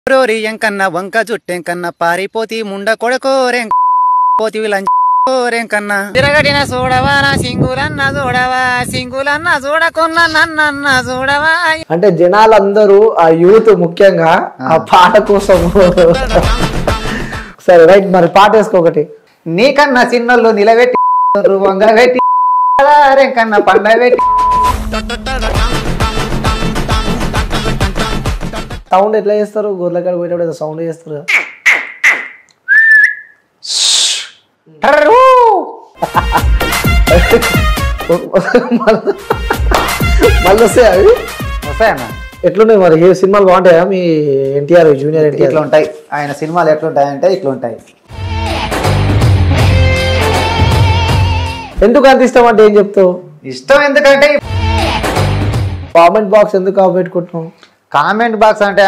రోరి ఎంకన్న వంక జుట్టెంకన్న పారిపోతి ముండ కొడకోరేం పోతి లంకోరేంకన్న తిరగడిన చూడవా నా సింగులన్న చూడవా సింగులన్న చూడకున్న నన్నన్న చూడవా అంటే జనాలందరూ ఆ యూత్ ముఖ్యంగా ఆ పాట కోసం సరే రైట్ మరి పాట వేసుకో ఒకటి నీకన్నా చిన్నోళ్ళు నిలబెట్టి వంగబెట్టి రేంకన్న పండబెట్టి సౌండ్ ఎట్లా చేస్తారు గొర్రెకాడ పోయేటప్పుడు ఏదో సౌండ్ చేస్తారు కదా మళ్ళీ వస్తాయి అవి వస్తాయన్న ఎట్లున్నాయి మరి ఏ సినిమాలు బాగుంటాయా మీ ఎన్టీఆర్ జూనియర్ ఎన్టీఆర్ ఇట్లా ఉంటాయి ఆయన సినిమాలు ఎట్లుంటాయంటే ఇట్లా ఉంటాయి ఎందుకు అంత ఇష్టం అంటే ఏం చెప్తావు ఇష్టం ఎందుకంటే కామెంట్ బాక్స్ ఎందుకు కావు పెట్టుకుంటున్నావు కామెంట్ బాక్స్ అంటే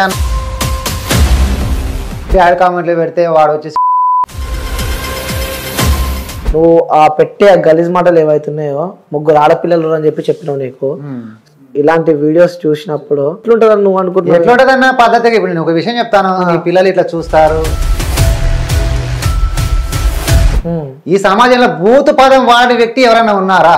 యాడ్ కామెంట్లు పెడితే వాడు వచ్చేసి నువ్వు ఆ పెట్టే ఆ గలీజ్ మాటలు ఏవైతున్నాయో ముగ్గురు ఆడపిల్లలు అని చెప్పి చెప్పినావు నీకు ఇలాంటి వీడియోస్ చూసినప్పుడు ఎట్లుంటుందని నువ్వు అనుకుంటున్నావు ఎట్లుంటదన్న పద్ధతిగా ఇప్పుడు నేను ఒక విషయం చెప్తాను మీ పిల్లలు ఇట్లా చూస్తారు ఉమ్. ఈ సమాజంలో భూత పదం వాడే వ్యక్తి ఎవరైనా ఉన్నారా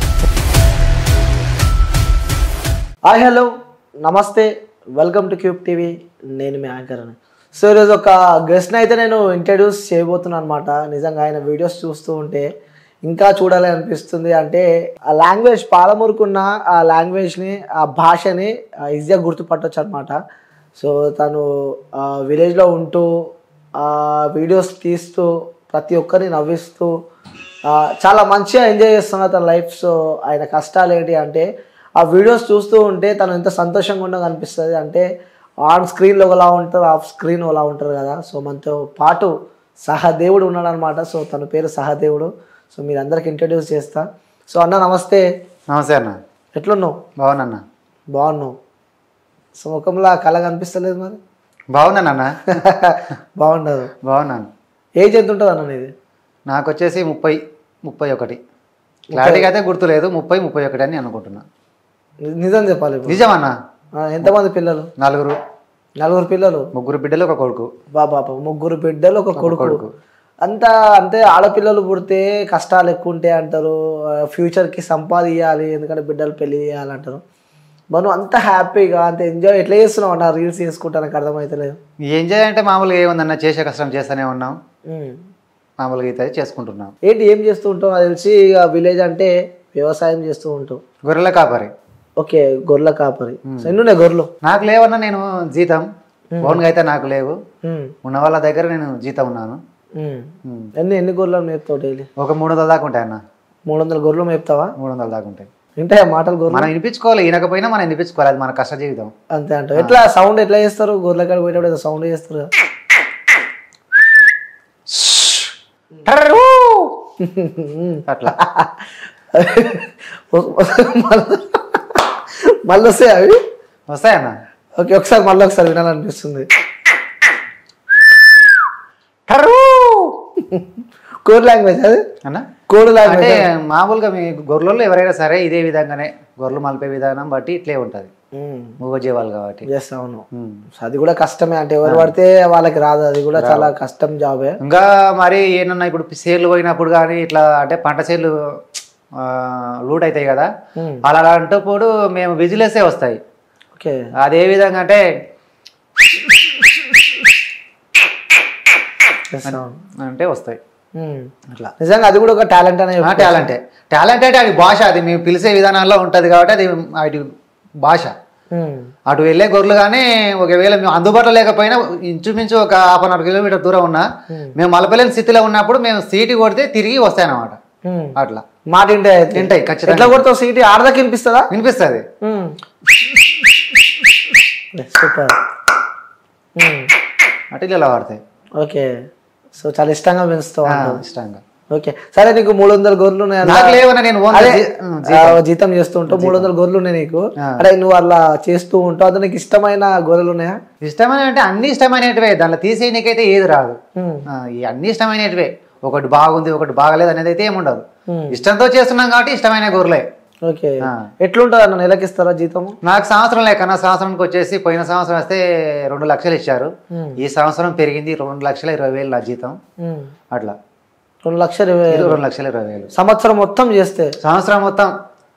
హాయ్ హలో నమస్తే వెల్కమ్ టు క్యూబ్ టీవీ నేను మీ యాంకర్ అని సో ఈరోజు ఒక గెస్ట్ని అయితే నేను ఇంట్రడ్యూస్ చేయబోతున్నాను అనమాట నిజంగా ఆయన వీడియోస్ చూస్తూ ఉంటే ఇంకా చూడాలి అనిపిస్తుంది అంటే ఆ లాంగ్వేజ్ పాలమూరుకున్న ఆ లాంగ్వేజ్ని ఆ భాషని ఈజీగా గుర్తుపట్టవచ్చు అనమాట సో తను విలేజ్లో ఉంటూ ఆ వీడియోస్ తీస్తూ ప్రతి ఒక్కరిని నవ్విస్తూ ఆ, చాలా మంచిగా ఎంజాయ్ చేస్తున్నారు తన లైఫ్ సో ఆయన కష్టాలు ఏంటి అంటే ఆ వీడియోస్ చూస్తూ ఉంటే తను ఎంత సంతోషంగా ఉండగా అనిపిస్తుంది అంటే ఆన్ స్క్రీన్లో ఒకలా ఉంటారు ఆఫ్ స్క్రీన్ ఒకలా ఉంటారు కదా సో మనతో పాటు సహదేవుడు ఉన్నాడు అనమాట సో తన పేరు సహదేవుడు సో మీరు అందరికి ఇంట్రడ్యూస్ చేస్తా సో అన్న నమస్తే నమస్తే అన్న ఎట్లున్నావు బాగున్నా బాగున్నావు సో ముఖంలో ఆ కళ కనిపిస్తలేదు మరి బాగున్నానన్న బాగుండదు బాగున్నాను ఏజ్ ఎంత ఉంటుంది అన్న నీది నాకు వచ్చేసి ముప్పై ముప్పై ఒకటి క్లారిటీగా అయితే గుర్తులేదు ముప్పై ముప్పై ఒకటి అని అనుకుంటున్నా ని- నిజం చెప్పాలి ఇప్పుడు. నిజమన్నా ఆ, ఎంతమంది పిల్లలు నలుగురు నలుగురు పిల్లలు ముగ్గురు బిడ్డలు ఒక కొడుకు బాబా ముగ్గురు బిడ్డలు ఒక కొడుకు అంతా అంటే ఆడపిల్లలు పుడితే కష్టాలు ఎక్కువ ఉంటాయి అంటారు ఫ్యూచర్కి సంపాదించాలి ఎందుకంటే బిడ్డలు పెళ్లి చేయాలంటారు మనం అంత హ్యాపీగా అంత ఎంజాయ్ ఎట్లా చేస్తున్నావు అన్న రీల్స్ చేసుకుంటా నాకు అర్థమవుతలేదు ఎంజాయ్ అంటే మామూలుగా ఏముందన్న చేసే కష్టం చేస్తూనే ఉన్నాం ఉమ్. మామూలుగా అయితే చేసుకుంటున్నాం ఏంటి ఏం చేస్తూ ఉంటావు నాకు తెలిసి ఇక విలేజ్ అంటే వ్యవసాయం చేస్తూ ఉంటావు గొర్రెల కాపరి ఓకే గొర్రెల కాపరి సో ఎన్ని ఉన్నాయి గొర్రెలు నాకు లేవన్నా నేను జీతం ఓన్గా అయితే నాకు లేవు ఉమ్. ఉన్న వాళ్ళ దగ్గర నేను జీతం ఉన్నాను ఉమ్. ఉమ్. ఎన్ని ఎన్ని గొర్రెలు మేపుతావు డైలీ ఒక మూడు వందల దాకా ఉంటాయి అన్న మూడు వందల గొర్రెలు మేపుతావా మూడు వందల దాకా ఉంటాయి వింటాయా మాటలు గొర్రెలు మనం వినిపించుకోవాలి ఈనకపోయినా మనం వినిపించుకోవాలి అది మన కష్ట జీవితం అంతే అంటావు ఎట్లా సౌండ్ ఎట్లా చేస్తారు గొర్రెల కాడ పోయేటప్పుడు ఏదో సౌండ్ చేస్తారు కదా అట్లా మళ్ళీ వస్తాయి అవి వస్తాయన్న ఓకే ఒకసారి మళ్ళీ ఒకసారి వినాలనిపిస్తుంది కోడ్ లాంగ్వేజ్ అది అన్న కోడ్ అంటే లాంగ్వేజ్ మామూలుగా మీ గొర్రెల్లో ఎవరైనా సరే ఇదే విధంగానే గొర్రెలు మలిపే విధానం బట్టి ఇట్లే ఉంటుంది మూగజీవాలు కాబట్టి ఎస్ అవును ఉమ్. సో అది కూడా కష్టమే అంటే ఎవరు పడితే వాళ్ళకి రాదు అది కూడా చాలా కష్టం జాబే ఇంకా మరి ఏమన్నా ఇప్పుడు సేర్లు పోయినప్పుడు కానీ ఇట్లా అంటే పంట సేర్లు లూట్ అవుతాయి కదా ఉమ్. అలా అంటప్పుడు మేము విజిలెసే వస్తాయి ఓకే అదే విధంగా అంటే ఎస్ అవును అంటే వస్తాయి ఉమ్. అట్లా నిజంగా అది కూడా ఒక టాలెంట్ అనే టాలెంటే టాలెంట్ అంటే అది భాష అది మేము పిలిచే విధానాల్లో ఉంటుంది కాబట్టి అది అది భాష ఉమ్. అటు వెళ్ళే గొర్రెలు కానీ ఒకవేళ మేము అందుబాటులో లేకపోయినా ఇంచుమించు ఒక హాఫ్ అన్ అవర్ కిలోమీటర్ దూరం ఉన్నా మేము మలపలేని స్థితిలో ఉన్నప్పుడు మేము సీటు కొడితే తిరిగి వస్తాయన్నమాట ఉమ్. అట్లా మాట వింటాయి అయితే. తింటాయి ఖచ్చితంగా ఎట్లా కొడతావు సీటీ ఆడదాకా వినిపిస్తుందా వినిపిస్తుంది సూపర్ అటు ఇలా వాడతాయి ఓకే సో చాలా ఇష్టంగా పెంచుతావు ఆ, అంటావు. ఇష్టంగా ఓకే సరే నీకు మూడు వందల గొర్రెలు ఉన్నాయి అన్నా. నాకు లేవన్నా నేను ఓన్ అదే జీ- ఉమ్, ఆ, జీతం చేస్తూ ఉంటావు మూడు వందల గొర్రెలు ఉన్నాయి నీకు ఆ. అదే నువ్వు అలా చేస్తూ ఉంటావు అది నీకు ఇష్టమైన గొర్రెలు ఉన్నాయా ఇష్టమైన అంటే అన్ని ఇష్టమైనటివే దాంట్లో తీసేయనికైతే ఏది రాదు ఉమ్. ఆ, ఈ అన్ని ఇష్టమైనటివే ఒకటి బాగుంది ఒకటి బాగలేదు అనేది అయితే ఏముండదు ఉమ్. ఇష్టంతో చేస్తున్నాం కాబట్టి ఇష్టమైన గొర్రెలే ఓకే ఆ. ఎట్లుంటది అన్న నెలకి ఇస్తారా జీతము నాకు సంవత్సరం లేకన్నా సంవత్సరానికి వచ్చేసి పోయిన సంవత్సరం వస్తే రెండు లక్షలు ఇచ్చారు ఉమ్. ఈ సంవత్సరం పెరిగింది రెండు లక్షల ఇరవై వేలు నా జీతం ఉమ్. అట్లా రెండు లక్షలు ఇరవై ఇది రెండు లక్షల ఇరవై వేలు సంవత్సరం మొత్తం చేస్తే సంవత్సరం మొత్తం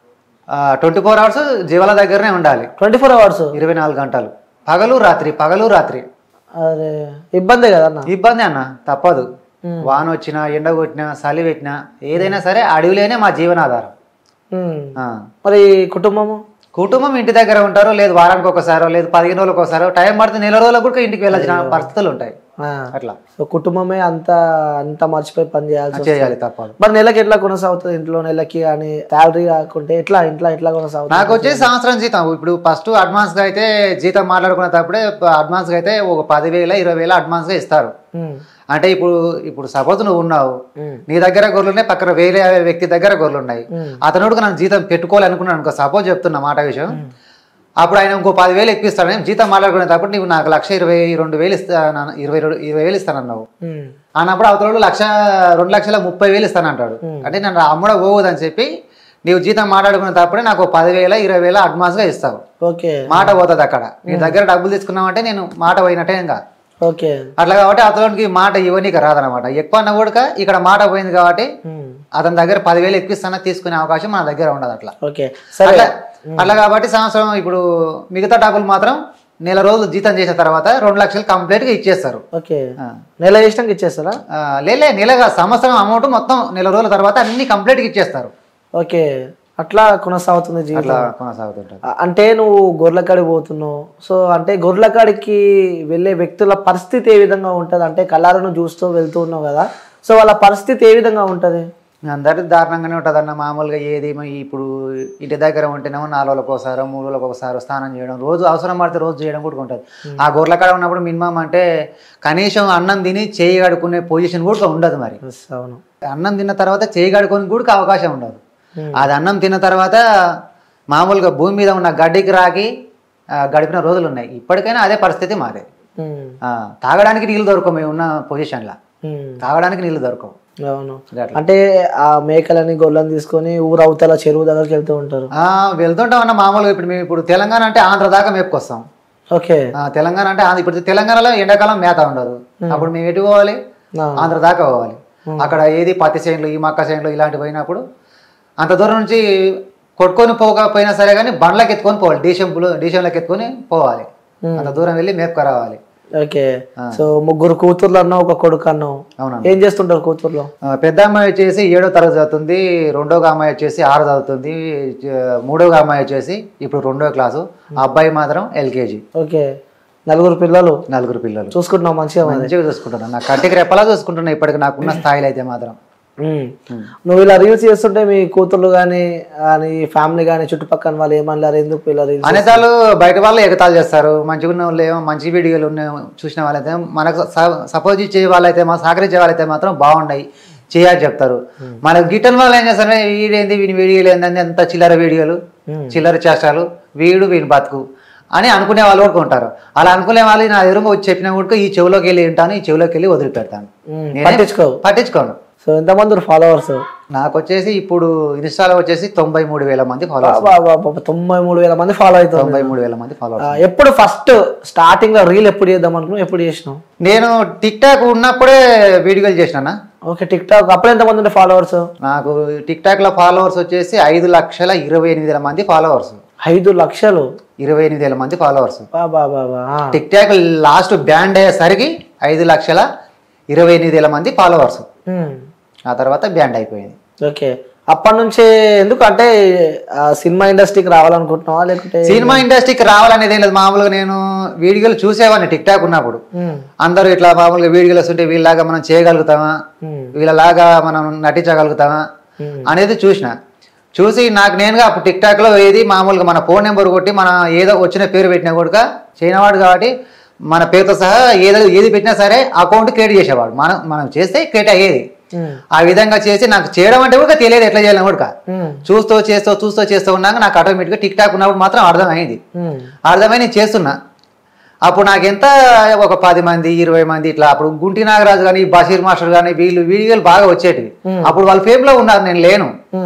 ట్వంటీ ఫోర్ అవర్స్ జీవాల దగ్గరనే ఉండాలి ట్వంటీ ఫోర్ అవర్స్ ఇరవై నాలుగు గంటలు పగలు రాత్రి పగలు రాత్రి అరే ఇబ్బందే కదా అన్న ఇబ్బంది అన్న తప్పదు ఉమ్. వాన వచ్చినా ఎండ కొట్టినా చలి పెట్టినా ఏదైనా సరే అడవిలోనే మా జీవనాధారం ఉమ్. ఆ. మరి కుటుంబము కుటుంబం ఇంటి దగ్గర ఉంటారు లేదు వారానికి ఒకసారో లేదు పదిహేను రోజులకు ఒకసారో టైం పడితే నెల రోజులకు కూడా ఇంటికి వెళ్ళాల్సిన పరిస్థితులు ఉంటాయి ఆ. అట్లా సో కుటుంబమే అంత అంత మర్చిపోయి పని చేయాల్సి వస్తుంది. చేయాలి తప్పదు మరి నెలకి ఎట్లా కొనసాగుతుంది ఇంట్లో నెలకి కానీ శాలరీ కాకుంటే ఎట్లా ఇంట్లో ఎట్లా కొనసాగుతుంది నాకు వచ్చేసి సంవత్సరం జీతం ఇప్పుడు ఫస్ట్ అడ్వాన్స్ గా అయితే జీతం మాట్లాడుకునేటప్పుడే అడ్వాన్స్ గా అయితే ఒక పదివేల ఇరవై వేల అడ్వాన్స్ గా ఇస్తారు ఉమ్. అంటే ఇప్పుడు ఇప్పుడు సపోజ్ నువ్వు ఉన్నావు ఉమ్. నీ దగ్గర గొర్రెలు ఉన్నాయి పక్కన వేరే వ్యక్తి దగ్గర గొర్రెలు ఉన్నాయి ఉమ్. అతనుడికి నన్ను జీతం పెట్టుకోవాలనుకున్నాను అనుకో సపోజ్ చెప్తున్నా మాట విషయం అప్పుడు ఆయన ఇంకో పదివేలు ఎక్కిస్తాడు నేను జీతం మాట్లాడుకునేటప్పుడు నీవు నాకు లక్ష ఇరవై రెండు వేలు ఇస్తాను ఇరవై రెండు ఇరవై వేలు ఇస్తానన్నావు ఉమ్. అన్నప్పుడు అవతల లక్ష రెండు లక్షల ముప్పై వేలు ఇస్తానంటాడు అంటే నన్ను అమ్మడ పోవద్దని చెప్పి నీవు జీతం మాట్లాడుకునేటప్పుడే నాకు ఓ పదివేల ఇరవై వేల అడ్వాన్స్గా ఇస్తావు ఓకే మాట పోతుంది అక్కడ నీ దగ్గర డబ్బులు తీసుకున్నావంటే నేను మాట పోయినట్టే ఇంకా ఓకే అట్లా కాబట్టి అతనికి మాట ఇవ్వనీకి రాదనమాట ఎక్కువ అన్న కూడా ఇక్కడ మాట పోయింది కాబట్టి ఉమ్. అతని దగ్గర పదివేలు ఎక్కిస్తానా తీసుకునే అవకాశం మన దగ్గర ఉండదు అట్లా ఓకే సరే అట్లా అట్లా కాబట్టి సంవత్సరం ఇప్పుడు మిగతా డబ్బులు మాత్రం నెల రోజులు జీతం చేసిన తర్వాత రెండు లక్షలు కంప్లీట్ గా ఇచ్చేస్తారు ఓకే ఆ. నెల చేసినాక ఇచ్చేస్తారా ఆ, లేలే నెలగా సంవత్సరం అమౌంట్ మొత్తం నెల రోజుల తర్వాత అన్ని కంప్లీట్ గా ఇచ్చేస్తారు ఓకే అట్లా కొనసాగుతుంది జీవితం అట్లా కొనసాగుతుంటారు అ- అంటే నువ్వు గొర్రెల కాడికి పోతున్నావు సో అంటే గొర్రెల కాడికి వెళ్ళే వ్యక్తుల పరిస్థితి ఏ విధంగా ఉంటుంది అంటే కళ్ళాలను చూస్తూ వెళ్తూ ఉన్నావు కదా సో వాళ్ళ పరిస్థితి ఏ విధంగా ఉంటుంది అందరి దారుణంగానే ఉంటుంది అన్న మామూలుగా ఏది మ- ఇప్పుడు ఇంటి దగ్గర ఉంటేనేమో నాలుగు రోజులకు ఒకసారి మూడు రోజులకు ఒకసారి స్నానం చేయడం రోజు అవసరం పడితే రోజు చేయడం కూడా ఉంటుంది ఆ గొర్రెల కాడ ఉన్నప్పుడు మినిమం అంటే కనీసం అన్నం తిని చేయి కడుక్కునే పొజిషన్ కూడా ఉండదు మరి ఎస్, అవును అన్నం తిన్న తర్వాత చేయి కడుకొని కూడా అవకాశం ఉండదు Hmm. అది అన్నం తిన్న తర్వాత మామూలుగా భూమి మీద ఉన్న గడ్డికి రాకి ఆ, గడిపిన రోజులు ఉన్నాయి ఇప్పటికైనా అదే పరిస్థితి మాదే ఉమ్, ఆ, తాగడానికి నీళ్ళు దొరకవు మేము ఉన్న పొజిషన్లో ఉమ్, తాగడానికి నీళ్ళు దొరకవు అవును అట్లా. అంటే ఆ మేకలని గొర్రెలను తీసుకొని ఊరు అవతల చెరువు దగ్గరికి వెళ్తూ ఉంటారు ఆ, వెళ్తుంటాం అన్న మామూలుగా ఇప్పుడు మేము ఇప్పుడు తెలంగాణ అంటే ఆంధ్ర దాకా మేపుకొస్తాం ఓకే ఆ, తెలంగాణ అంటే ఆంధ్ర- ఇప్పుడు తెలంగాణలో ఎండాకాలం మేత ఉండదు అప్పుడు మేము ఎటు పోవాలి ఆ, ఆంధ్ర దాకా పోవాలి అక్కడ ఏది పత్తి చేనులు ఈ మక్క చేనులు ఇలాంటివి పోయినప్పుడు అంత దూరం నుంచి కొట్టుకొని పోకపోయినా సరే కానీ బండ్లకి ఎత్తుకొని పోవాలి డీసెంపులు డీసెంలోకి ఎత్తుకొని పోవాలి అంత దూరం వెళ్ళి మేపుకు రావాలి ఓకే సో ముగ్గురు కూతుర్లు అన్నావు ఒక కొడుకు అన్నావు అవునా ఏం చేస్తుంటారు కూతుర్లు ఆ, పెద్ద అమ్మాయి వచ్చేసి ఏడో తరగతి చదువుతుంది రెండోగా అమ్మాయి వచ్చేసి ఆరు చదువుతుంది చ- మూడోగా అమ్మాయి వచ్చేసి ఇప్పుడు రెండో క్లాసు ఆ అబ్బాయి మాత్రం ఎల్కేజీ ఓకే నలుగురు పిల్లలు నలుగురు పిల్లలు చూసుకుంటున్నావు మంచిగా మరి మంచిగా చూసుకుంటున్నాను నా కంటికి రెప్పలా చూసుకుంటున్నా ఇప్పటికి నాకున్న స్థాయిలో అయితే మాత్రం ఉమ్. నువ్వు ఇలా రీల్స్ చేస్తుంటే మీ కూతుర్లు కానీ నీ ఫ్యామిలీ కానీ చుట్టుపక్కల వాళ్ళు ఏమన్నారు ఎందుకు ఇలా రీల్స్ అనేతాలు బయట వాళ్ళు ఎగతాలు చేస్తారు మంచిగా ఉన్న వాళ్ళు ఏమో మంచి వీడియోలు ఉన్న చూసిన వాళ్ళైతే మనకు సపోజ్ ఇచ్చే వాళ్ళైతే మా సహకరించే వాళ్ళైతే మాత్రం బాగున్నాయి చేయాలి చెప్తారు మనకు గిట్టని వాళ్ళు ఏం చేస్తారు వీడేంది వీని వీడియోలు ఏంది అంత చిల్లర వీడియోలు చిల్లర చేష్టాలు వీడు వీని బతుకు అని అనుకునే వాళ్ళు కూడా ఉంటారు అలా అనుకునే వాళ్ళు నా ఎదురుగా వచ్చి చెప్పిన కూడా ఈ చెవిలోకి వెళ్ళి వింటాను ఈ చెవిలోకి వెళ్ళి వదిలిపెడతాను ఉమ్. నేనే- పట్టించుకోవు పట్టించుకోను సో ఎంతమంది ఫాలోవర్స్ నాకు వచ్చేసి ఇప్పుడు ఇన్స్టాలో వచ్చేసి తొంభై మూడు వేల మంది ఫాలోవర్స్ తొంభై మూడు వేల మంది ఫాలో అవుతారు తొంభై మూడు వేల మంది ఫాలోవర్స్ ఆ, ఎప్పుడు ఫస్ట్ స్టార్టింగ్ లో రీల్ ఎప్పుడు చేద్దాం అనుకున్నావు ఎప్పుడు చేసినావు నేను టిక్ టాక్ ఉన్నప్పుడే వీడియోలు చేసినా ఓకే టిక్ టాక్ అప్పుడు ఎంతమంది ఉండే ఫాలోవర్స్ నాకు టిక్ టాక్ లో ఫాలోవర్స్ వచ్చేసి ఐదు లక్షల ఇరవై ఎనిమిది వేల మంది ఫాలోవర్స్ ఐదు లక్షలు ఇరవై ఎనిమిది వేల మంది ఫాలోవర్స్ బా బా బా బా ఆ. టిక్ టాక్ లాస్ట్ బ్యాండ్ అయ్యేసరికి ఐదు లక్షల ఇరవై ఎనిమిది వేల మంది ఫాలోవర్స్ ఉమ్. ఆ తర్వాత బ్యాండ్ అయిపోయింది ఓకే అప్పటి నుంచే ఎందుకు అంటే ఆ, సినిమా ఇండస్ట్రీకి రావాలనుకుంటున్నావా లేకుంటే సినిమా ఇండస్ట్రీకి రావాలనేది ఏం లేదు మామూలుగా నేను వీడియోలు చూసేవాడిని టిక్ టాక్ ఉన్నప్పుడు ఉమ్, అందరూ ఇట్లా మామూలుగా వీడియోలు వస్తుంటే వీళ్ళలాగా మనం చేయగలుగుతామా ఉమ్, వీళ్ళలాగా మనం నటించగలుగుతామా ఉమ్, అనేది చూసిన చూసి నాకు నేనుగా అప్పుడు టిక్ టాక్ లో ఏది మామూలుగా మన ఫోన్ నెంబర్ కొట్టి మన ఏదో వచ్చిన పేరు పెట్టినా కూడా చేయనవాడు కాబట్టి మన పేరుతో సహా ఏదో ఏది పెట్టినా సరే అకౌంట్ క్రియేట్ చేసేవాడు మనం మనం చేస్తే క్రియేట్ అయ్యేది ఉమ్, ఆ విధంగా చేసి నాకు చేయడం అంటే కూడా తెలియదు ఎట్లా చేయాలని కూడా ఉమ్, చూస్తూ చేస్తూ చూస్తూ చేస్తూ ఉన్నాక నాకు ఆటోమేటిక్గా టిక్ టాక్ ఉన్నప్పుడు మాత్రం అర్థమైంది ఉమ్, అర్థమై నేను చేస్తున్నా అప్పుడు నాకు ఎంత ఒక పది మంది ఇరవై మంది ఇట్లా అప్పుడు గుంటి నాగరాజు కానీ బషీర్ మాస్టర్ కానీ వీళ్ళు వీడియోలు బాగా వచ్చేటివి అప్పుడు వాళ్ళ ఫేమ్ లో ఉన్నారు నేను లేను ఉమ్,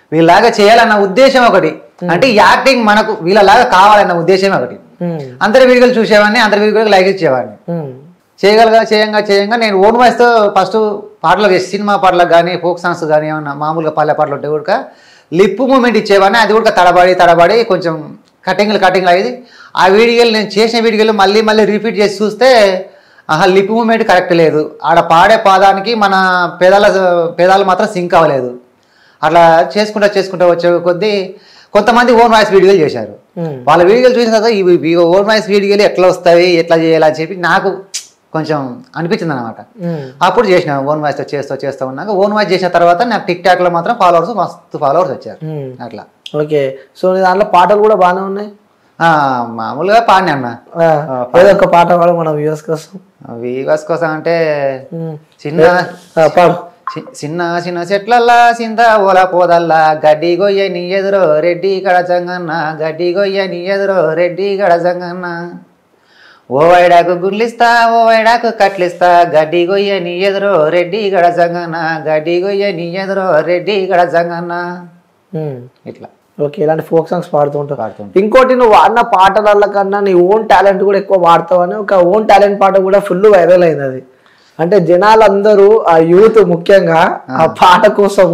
వీళ్ళలాగా చేయాలన్న ఉద్దేశం ఒకటి అంటే ఈ యాక్టింగ్ మనకు వీళ్ళలాగా కావాలన్న ఉద్దేశం ఒకటి ఉమ్, అందరి వీడియోలు చూసేవాడిని అందరి వీడియోలకు లైక్ ఇచ్చేవాడిని ఉమ్, చేయగలగా చేయంగా చేయంగా నేను ఓన్ వాయిస్తో ఫస్ట్ పాటలు వేసి సినిమా పాటలకు కానీ ఫోక్ సాంగ్స్ కానీ ఏమన్నా మామూలుగా పల్లె పాటలు ఉంటే కూడా లిప్ మూమెంట్ ఇచ్చేవాడిని అది కూడా తడబడి తడబడి కొంచెం కటింగ్లు కటింగ్లు అయ్యేది ఆ వీడియోలు నేను చేసిన వీడియోలు మళ్ళీ మళ్ళీ రిపీట్ చేసి చూస్తే ఆహా లిప్ మూమెంట్ కరెక్ట్ లేదు ఆడ పాడే పాదానికి మన పేదాల పేదాలు మాత్రం సింక్ అవ్వలేదు అట్లా చేసుకుంటా చేసుకుంటా వచ్చే కొద్దీ కొంతమంది ఓన్ వాయిస్ వీడియోలు చేశారు ఉమ్. వాళ్ళ వీడియోలు చూసిన తర్వాత ఇవి ఓన్ వాయిస్ వీడియోలు ఎట్లా వస్తాయి ఎట్లా చేయాలి అని చెప్పి నాకు కొంచెం అనిపించింది అనమాట ఉమ్, అప్పుడు చేసిన ఓన్ వాయిస్ చేస్తూ చేస్తూ ఉన్నాక ఓన్ వాయిస్ చేసిన తర్వాత నాకు టిక్ టాక్ లో మాత్రం ఫాలోవర్స్ మస్తు ఫాలోవర్స్ వచ్చారు ఉమ్. అట్లా ఓకే సో నీ దాంట్లో పాటలు కూడా బాగానే ఉన్నాయి ఆ, మామూలుగా పాడినా అన్న ఆ, ఏదో ఒక పాట పాడు మన వ్యూస్ కోసం వీవర్స్ కోసం అంటే ఉమ్. చిన్న ఆ, పాడు చి- చిన్న చిన్న చెట్లల్లా సింత ఓల పోదల్లా గడ్డి గొయ్య నీ ఎదురో రెడ్డి కడ జంగన్న గడ్డి గొయ్య నీ ఎదురో రెడ్డి కడ జంగన్న ఓ వైడాకు గుండ్లిస్తా ఓ వైడాకు కట్లిస్తా గడ్డి గొయ్య నీ ఎదురో రెడ్డి గడ జంగన్న గడ్డి గొయ్య నీ ఎదురో రెడ్డి గడ జంగన్న ఉమ్. ఇట్లా ఓకే ఇలాంటి ఫోక్ సాంగ్స్ పాడుతూ ఉంటావు పాడుతుంటా. ఇంకోటి నువ్వు వాడిన పాటల కన్నా నీ ఓన్ టాలెంట్ కూడా ఎక్కువ వాడతావు అని ఒక ఓన్ టాలెంట్ పాట కూడా ఫుల్ వైరల్ అయింది అది అంటే జనాలందరూ ఆ యూత్ ముఖ్యంగా ఆ పాట కోసం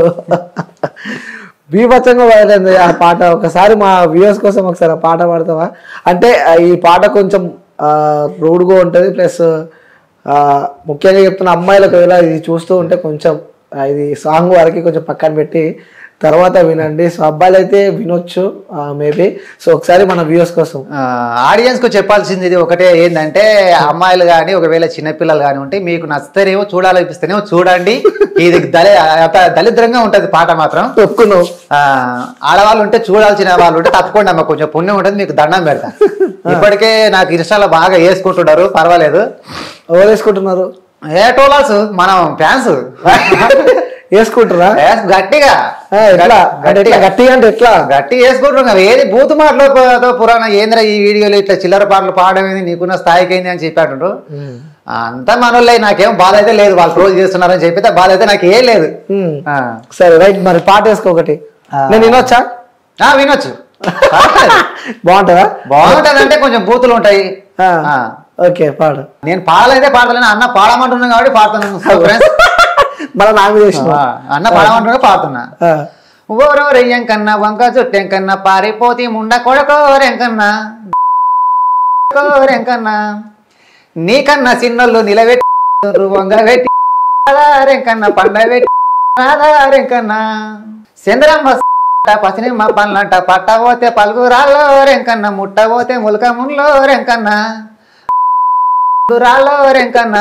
బీభత్సంగా వైరల్ అయింది ఆ పాట ఒకసారి మా వ్యూవర్స్ కోసం ఒకసారి ఆ పాట పాడతావా అంటే ఆ, ఈ పాట కొంచెం రూడ్గా ఉంటుంది ప్లస్ ముఖ్యంగా చెప్తున్న అమ్మాయిలకు ఒకవేళ ఇది చూస్తూ ఉంటే కొంచెం ఆ, ఇది సాంగ్ వరకు కొంచెం పక్కన పెట్టి తర్వాత వినండి సో అబ్బాయిలు అయితే వినొచ్చు మేబీ సో ఒకసారి మన వ్యూవర్స్ కోసం ఆడియన్స్ కు చెప్పాల్సింది ఇది ఒకటే ఏంటంటే అమ్మాయిలు కానీ ఒకవేళ చిన్నపిల్లలు కానీ ఉంటే మీకు నచ్చితేనేమో చూడాలనిపిస్తేనేమో చూడండి ఇది దళి అంత దళిద్రంగా ఉంటది పాట మాత్రం ఒప్పుకున్నావు ఆ, ఆడవాళ్ళు ఉంటే చూడాల్సిన వాళ్ళు ఉంటే తప్పకుండా అమ్మ కొంచెం పుణ్యం ఉంటుంది మీకు దండం పెడతా ఇప్పటికే నాకు ఇన్స్టాలో బాగా వేసుకుంటున్నారు పర్వాలేదు ఎవరు వేసుకుంటున్నారు ఏ టోలాల్స్ మనం ఫ్యాన్స్ వేసుకుంటారా గట్టిగా ఆ, ఎట్లా అంటే ఎట్లా గట్టిగా అంటే ఎట్లా గట్టి వేసుకుంటున్నాం కదా ఏది బూతు మాటలు పురాణ ఏంద్ర ఈ వీడియోలు ఇట్లా చిల్లర పాటలు పాడడం ఏంది నీకున్న స్థాయికి ఏంది అని చెప్పాడు అంతా మనోళ్ళే నాకేం బాధ అయితే లేదు వాళ్ళు ట్రోల్ చేస్తున్నారని చెప్పితే బాధ అయితే నాకు ఏం లేదు ఉమ్. ఆ. సరే రైట్ మరి పాట వేసుకో ఒకటి నేను వినొచ్చా ఆ, వినొచ్చు బాగుంటుందా బాగుంటది అంటే కొంచెం బూతులు ఉంటాయి ఆ. ఆ. ఓకే పాడు నేను పాడలేదే పాడలేను అన్న పాడమంటున్నాను కాబట్టి పాడుతున్నాను So friends, మన నాకు చేసిన ఆ, అన్న పాడమంటున్నా పాడుతున్నా ఓరో రెయ్యం కన్నా వంక చుట్టెం కన్నా పారిపోతి ముండ కొడకోరెంకన్నా కోరెంకన్నా నీకన్నా చిన్నోళ్ళు నిలబెట్టి వంగ పెట్టి ఆధారెంకన్నా పండ పెట్టి ఆధారెంకన్నా చంద్రమ్మ పసినిమ్మ పనులంట పట్టబోతే పలుగురాల్లో రెంకన్నా ముట్టబోతే ములక ముల్లో రెంకన్నా రాల్లో రెంకన్నా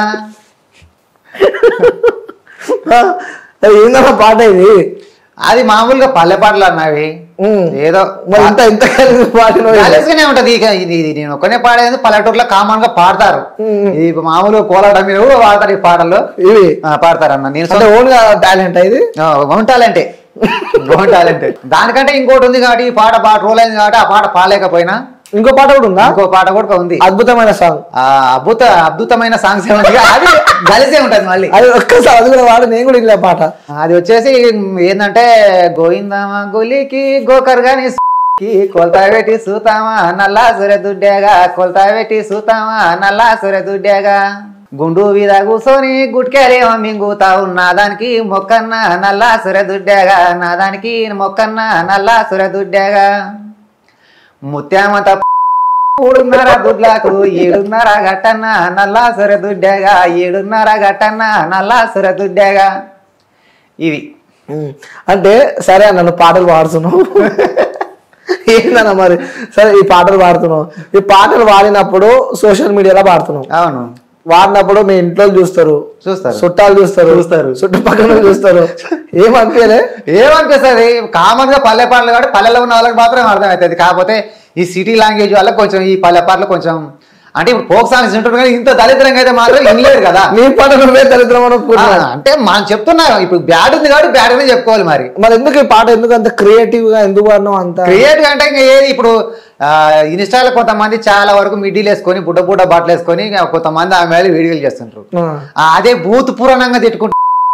ఏందన్న పాట ఇది అది మామూలుగా పల్లె పాటలు అన్నవి ఉమ్. ఏదో మరి ఇంత ఇంత కలిసి పాడిన కలిసిగానే ఉంటది ఇక ఇది ఇది నేను ఒక్కనే పాడేది పల్లెటూరులో కామన్ గా పాడతారు ఇది మామూలు కోలాటం మీద కూడా పాడతారు ఈ పాటలు ఇవి ఆ, పాడతారు అన్న నేను అంటే ఓన్ గా టాలెంట్ ఇది బాగుంటాలంటే బాగుంటాలంటే దానికంటే ఇంకోటి ఉంది కాబట్టి ఈ పాట బాగా ట్రోల్ అయింది కాబట్టి ఆ పాట పాడలేకపోయినా ఇంకో పాట కూడా ఉందా ఇంకో పాట కూడా ఉంది అద్భుతమైన సాంగ్ ఆ అద్భుత అద్భుతమైన సాంగ్స్ ఏముంది అది కలిసే ఉంటది మళ్ళీ అది ఒక్కసారి అది కూడా వాడు నేను కూడా ఇలా పాట అది వచ్చేసి ఏంటంటే గోయిందామా గొలికి గోకర్ గాని కి కొలతా పెట్టి సూతామా నల్లా సురె దుడ్డేగా కొలతా పెట్టి సూతామా నల్లా సురె దుడ్డేగా గుండు మీద కూసోని గుట్కేలేమో మింగుతా ఉన్నా దానికి మొక్కన్న నల్లా సురె దుడ్డేగా నా దానికి మొక్కన్న నల్లా సురె దుడ్డేగా ముత్యామంత మూడున్నర గుడ్లకు ఏడున్నర గట్టన్న నల్లా సురె దుడ్డేగా ఏడున్నర గట్టన్న నల్లా సురె దుడ్డేగా ఇవి ఉమ్. అంటే సరే అన్న నువ్వు పాటలు పాడుతున్నావు ఏందన్న మరి సరే ఈ పాటలు పాడుతున్నావు ఈ పాటలు పాడినప్పుడు సోషల్ మీడియాలో పాడుతున్నావు అవును వాడినప్పుడు మీ ఇంట్లో చూస్తారు చూస్తారు చుట్టాలు చూస్తారు చూస్తారు. చుట్టుపక్కల వాళ్ళు చూస్తారు ఏమనిపించలే ఏమనిపిస్తుంది కామన్ గా పల్లె పాటలు కాబట్టి పల్లెలో ఉన్న వాళ్ళకి మాత్రం అర్థమవుతుంది కాకపోతే ఈ సిటీ లాంగ్వేజ్ వల్ల కొంచెం ఈ పల్లె పాటలు కొంచెం అంటే ఇప్పుడు ఫోక్ సాంగ్స్ వింటుంటారు కానీ ఇంత దళిద్రంగా అయితే మాత్రం వినలేరు కదా నీ పాట నువ్వే దరిద్రం ఆ, అనుకున్నా అంటే మనం చెప్తున్నాం ఇప్పుడు బ్యాడ్ ఉంది కాబట్టి బ్యాడ్ అనే చెప్పుకోవాలి మరి మరి ఎందుకు ఈ పాట ఎందుకు అంత క్రియేటివ్ గా ఎందుకు పాడినావు అంత క్రియేటివ్ అంటే ఇంకా ఏది ఇప్పుడు ఆ, ఇన్స్టాలో కొంతమంది చాలా వరకు మిడ్డీలు వేసుకొని బుడ్డ బుడ్డ బట్టలు వేసుకొని ఇంకా కొంతమంది ఆమె వీడియోలు చేస్తుంటారు ఆ. ఆ, అదే బూత్ పురాణంగా తిట్టుకుంటూ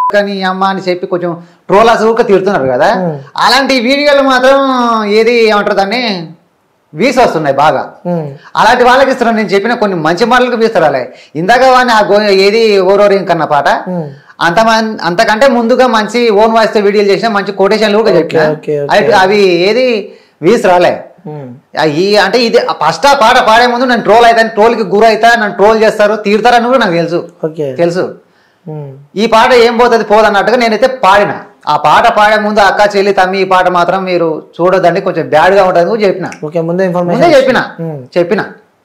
కానీ అమ్మ అని చెప్పి కొంచెం ట్రోలాస్ ఊక తిడుతున్నారు కదా అలాంటి వీడియోలు మాత్రం ఏది ఏమంటారు దాన్ని వీస్ వస్తున్నాయి బాగా ఉమ్, అలాంటి వాళ్ళకి ఇస్తున్నాను నేను చెప్పిన కొన్ని మంచి మాటలకు వీస్తారు అలా ఇందాక వాడిని ఆ గో ఏది ఓరోరి కన్న పాట ఉమ్. అంత మన్- అంతకంటే ముందుగా మంచి ఓన్ వాయిస్ తో వీడియోలు చేసిన మంచి కొటేషన్లు కూడా చెప్పిన ఓకే, ఓకే. అవి- అవి ఏది వీస్ రాలే ఉమ్, ఆ ఈ అంటే ఇది ఫస్ట్ ఆ పాట పాడే ముందు నేను ట్రోల్ అవుతాను ట్రోల్ కి గురి అవుతా నన్ను ట్రోల్ చేస్తారు తీరుతారని కూడా నాకు తెలుసు ఓకే తెలుసు ఉమ్, ఈ పాట ఏం పోతుంది పోదన్నట్టుగా నేనైతే పాడిన ఆ పాట పాడే ముందు అక్క చెల్లి తమ్మి ఈ పాట మాత్రం మీరు చూడొద్దండి కొంచెం బ్యాడ్ గా ఉంటుంది కూడా చెప్పిన ఓకే ముందే ముందే ఇన్ఫర్మేషన్ చెప్పిన ఉమ్. చెప్పిన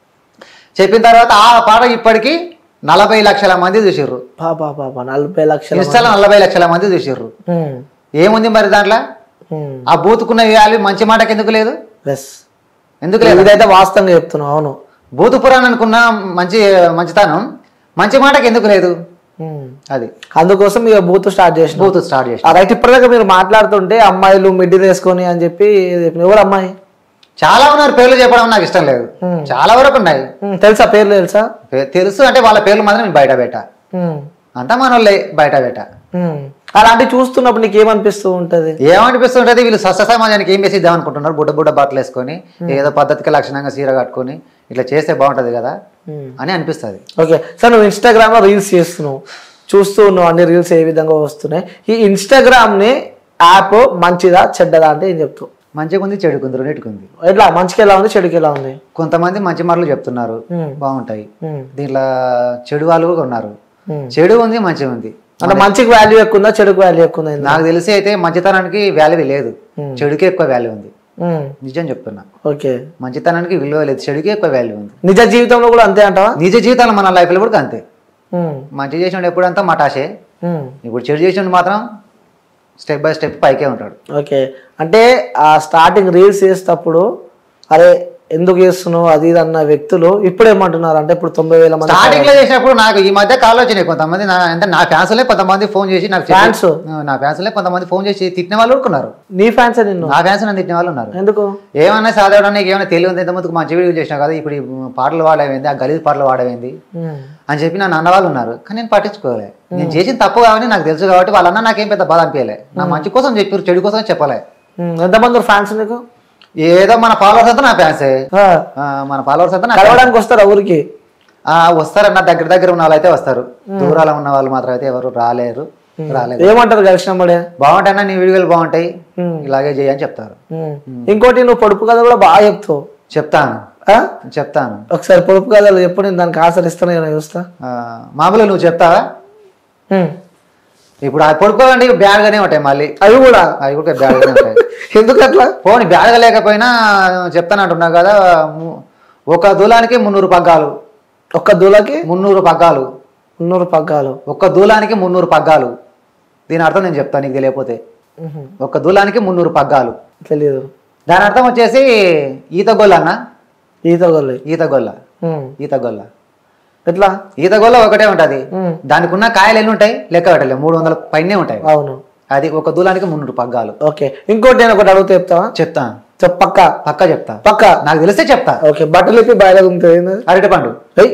చెప్పిన తర్వాత ఆ పాట ఇప్పటికి నలభై లక్షల మంది చూసిర్రు పాపా పాప నలభై లక్షల ఇన్స్టాలో నలభై లక్షల మంది చూసిర్రు ఉమ్, ఏముంది మరి దాంట్లో ఉమ్, ఆ బూతుకున్న వాల్యూ మంచి మాటకి ఎందుకు లేదు ఎస్ ఎందుకు లేదు ఇదైతే వాస్తవంగా చెప్తున్నావు అవును బూతు పురాణం అనుకున్న మంచి మంచితనం మంచి మాటకి ఎందుకు లేదు ఉమ్. అది అందుకోసం ఇక బూత్ స్టార్ట్ చేసిన బూతు స్టార్ట్ చేసి రైట్ ఇప్పటిదాకా మీరు మాట్లాడుతుంటే అమ్మాయిలు మిడ్డీలు వేసుకొని అని చెప్పి చెప్పిన ఎవరు అమ్మాయి చాలా ఉన్నారు పేర్లు చెప్పడం నాకు ఇష్టం లేదు Hmm. చాలా వరకు ఉన్నాయి ఉమ్, తెలుసా పేర్లు తెలుసా పే- తెలుసు అంటే వాళ్ళ పేర్లు మాత్రం నేను బయట పెట్ట ఉమ్, అంతా మనోళ్ళే బయట పెట్ట ఉమ్. అలాంటివి చూస్తున్నప్పుడు నీకు ఏమనిపిస్తూ ఉంటది ఏమనిపిస్తుంటది వీళ్ళు స్వస్థ సమాజానికి ఏం చేసి ఇద్దాం అనుకుంటున్నారు బుడ్డ బుడ్డ బట్టలు వేసుకొని ఏదో పద్ధతికి లక్షణంగా చీర కట్టుకొని ఇట్లా చేస్తే బాగుంటది కదా ఉమ్. అని అనిపిస్తుంది ఓకే సార్ నువ్వు ఇన్స్టాగ్రామ్ లో రీల్స్ చేస్తున్నావు చూస్తూ ఉన్నావు అన్ని రీల్స్ ఏ విధంగా వస్తున్నాయి ఈ ఇన్స్టాగ్రామ్ ని యాప్ మంచిదా చెడ్డదా అంటే ఏం చెప్తావు మంచిగా ఉంది చెడుకుంది రెండింటికి ఉంది ఎట్లా మంచికి ఎలా ఉంది చెడుకి ఎలా ఉంది కొంతమంది మంచి మాటలు చెప్తున్నారు Hmm. బాగుంటాయి ఉమ్, దీంట్లో చెడు వాళ్ళు కూడా ఉన్నారు ఉమ్. చెడు ఉంది మంచిగా ఉంది అంటే మంచికి వాల్యూ ఎక్కువ ఉందా చెడుకు వాల్యూ ఎక్కువ ఉందా ఇందులో? నాకు తెలిసి అయితే మంచితనానికి వాల్యూ లేదు Hmm. చెడుకే ఎక్కువ వాల్యూ ఉంది ఉమ్, నిజం చెప్తున్నా ఓకే మంచితనానికి విలువ లేదు చెడుకే ఎక్కువ వాల్యూ ఉంది నిజ జీవితంలో కూడా అంతే అంటావా నిజ జీవితాలు మన లైఫ్లో కూడా అంతే ఉమ్, మంచి చేసినప్పుడు ఎప్పుడంతా మటాషే ఉమ్. ఇప్పుడు చెడు చేసినప్పుడు మాత్రం స్టెప్ బై స్టెప్ పైకే ఉంటాడు ఓకే అంటే ఆ స్టార్టింగ్ రీల్స్ చేసేటప్పుడు అరే ఎందుకు చేస్తున్నావు అది ఇది అన్న వ్యక్తులు ఇప్పుడు ఏమంటున్నారు అంటే ఇప్పుడు తొంభై వేల మంది స్టార్టింగ్ లో చేసినప్పుడు నాకు ఈ మధ్య కాల్ వచ్చినాయి కొంతమంది నా అంటే నా ఫ్యాన్స్లే కొంతమంది ఫోన్ చేసి నాకు చెప్పి- Fans? ఆ, నా ఫ్యాన్స్లే కొంతమంది ఫోన్ చేసి తిట్టిన వాళ్ళు కూడా ఉన్నారు నీ ఫ్యాన్స్ నిన్ను నా ఫ్యాన్స్ నన్ను తిట్టిన వాళ్ళు ఉన్నారు ఎందుకు ఏమన్నా సాధారణకి ఏమైనా తెలివి ఉంది ఇంతకుముందుకు మంచి వీడియో చేసినా కదా ఇప్పుడు ఈ పాటలు వాడేమైంది ఆ గలీజ్ పాటలు వాడేమైంది ఉమ్, అని చెప్పి నన్ను అన్న వాళ్ళు ఉన్నారు కానీ నేను పట్టించుకోలే నేను చేసిన తప్పు కాబట్టి నాకు తెలుసు కాబట్టి వాళ్ళన్న నాకేం పెద్ద బాధ అనిపించలే నా మంచి కోసం చెప్పారు చెడు కోసం చెప్పలే ఉమ్, ఎంతమంది ఫ్యాన్స్ నీకు ఏదో మన ఫాలోవర్స్ అంతా నా ఫ్యాన్సే ఆ, ఆ, మన ఫాలోవర్స్ అంతా నా కలవడానికి వస్తారా ఊరికి ఆ, వస్తారన్న దగ్గర దగ్గర ఉన్న వాళ్ళు అయితే వస్తారు దూరాల ఉన్న వాళ్ళు మాత్రం అయితే ఎవరు రాలేరు రాలేదు ఏమంటారు కలిసినప్పుడే బాగుంటాయన్నా నీ వీడియోలు బాగుంటాయి ఉమ్, ఇలాగే చేయని చెప్తారు ఉమ్. ఇంకోటి నువ్వు పొడుపు కథ కూడా బాగా చెప్తావు చెప్తాను ఆ? చెప్తాను ఒకసారి పొడుపు కథలు ఎప్పుడు నేను దానికి ఆచరిస్తాను నేను చూస్తా ఆ, మామూలుగా నువ్వు చెప్తావా ఉమ్. ఇప్పుడు ఆ పడుకోవాలంటే బ్యాడ్ గానే ఉంటాయి మళ్ళీ అవి కూడా అవి కూడా బ్యాడ్ గానే ఉంటాయి ఎందుకు అట్లా పోనీ బ్యాడ్ గా లేకపోయినా చెప్తానంటున్నా కదా ము- ఒక దూలానికి మున్నూరు పగ్గాలు ఒక్క దూలకి మున్నూరు పగ్గాలు మున్నూరు పగ్గాలు ఒక్క దూలానికి మున్నూరు పగ్గాలు దీని అర్థం నేను చెప్తాను నీకు తెలియకపోతే ఉహు, ఒక్క దూలానికి మున్నూరు పగ్గాలు తెలీదు దాని అర్థం వచ్చేసి ఈత గొల్ల అన్న ఈత గొల్లి ఈత గొల్ల ఉమ్. ఈత గొల్ల ఎట్లా ఈత గొల్ల ఒకటే ఉంటది ఉమ్. దానికి ఉన్న కాయలు ఎన్ని ఉంటాయి లెక్క పెట్టలే మూడు వందల పైనే ఉంటాయి అవును అది ఒక దూలానికి మున్నూరు పగ్గాలు ఓకే ఇంకోటి నేను ఒకటి అడుగుతా చెప్తావా చెప్తా చెప్ పక్క పక్క చెప్తా పక్క నాకు తెలిస్తే చెప్తా ఓకే బట్టలు ఇప్పి బయట ఉంటుంది ఏంది? అరటి పండు ఏయ్,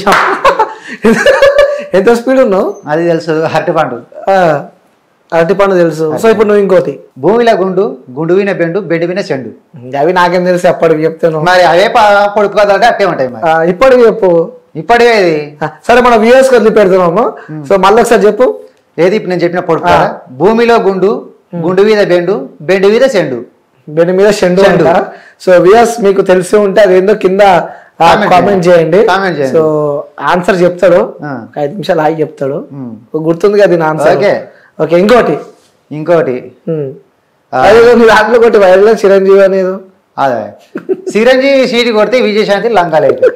ఎంత స్పీడ్ ఉన్నావు అది తెలుసు అరటి పండు ఆ, అరటి పండు తెలుసు సో ఇప్పుడు నువ్వు ఇంకోటి భూమిలో గుండు గుండు విన బెండు బెండు విన చెండు అవి నాకేం తెలుసు అప్పటికి చెప్తాను మరి అవే ప- పొడుపు కదా అంటే అట్టే ఉంటాయి మరి ఆ, ఇప్పటికి చెప్పు ఇప్పటివే ఇది ఆ, సరే మన వ్యూయర్స్ వదిలి పెడుతున్నాము సో మళ్ళీ ఒకసారి చెప్పు ఏది ఇప్పుడు నేను చెప్పిన పొడుపు కదా భూమిలో గుండు గుండు మీద బెండు బెండు మీద చెండు బెడ్ మీద షెండు షెండు. అంట సో వ్యూయర్స్ మీకు తెలిసి ఉంటే అది ఏందో కింద Comment కామెంట్ చేయండి Comment చేయండి. సో ఆన్సర్ చెప్తాడు ఆ. ఒక ఐదు నిమిషాలు ఆగి చెప్తాడు ఉమ్. గుర్తుంది కదా దీని ఆన్సర్ ఓకే. ఓకే ఇంకోటి ఇంకోటి ఉమ్. ఆ. అదేదో మీ దాంట్లో ఒకటి వైరల్ చిరంజీవి అనేది అదే చిరంజీవి సీటు కొడితే విజయశాంతి లంకాలు అయిపోయి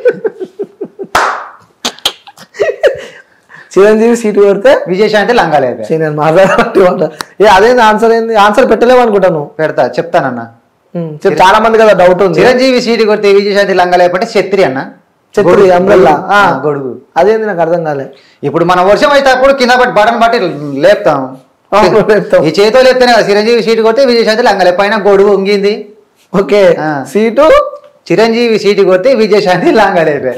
చిరంజీవి సీటు కొడితే విజయశాంతి లంకాలు అయిపోయి సరే, నేను మాట్లాడబట్టి మాట ఏ అదేంది ఆన్సర్ ఏంది ఆన్సర్ పెట్టలేవు అనుకుంటాను పెడతా చెప్తానన్న ఉమ్, చెప్పు, చాలా మంది కదా డౌట్ ఉంది చిరంజీవి సీటు కొడితే విజయశాంతి లంకాలు అయిపోతే ఛత్రి అన్న ఛత్రి, గొడుగు, umbrella. గొడుగు. ఆ. ఆ, గొడుగు అదేంది నాకు అర్థం కాలే ఇప్పుడు మనం వర్షం వచ్చేటప్పుడు కింద పట్టి బటన్ బట్టి లేపుతాం అవును, లేపుతాం. ఈ చేతితో లేపుతేనే కదా చిరంజీవి సీటు కొడితే విజయశాంతి లంగలే పైన గొడుగు ఉంగింది ఓకే ఆ. సీటు చిరంజీవి సీటు కొడితే విజయశాంతి లంగలైపోయాయి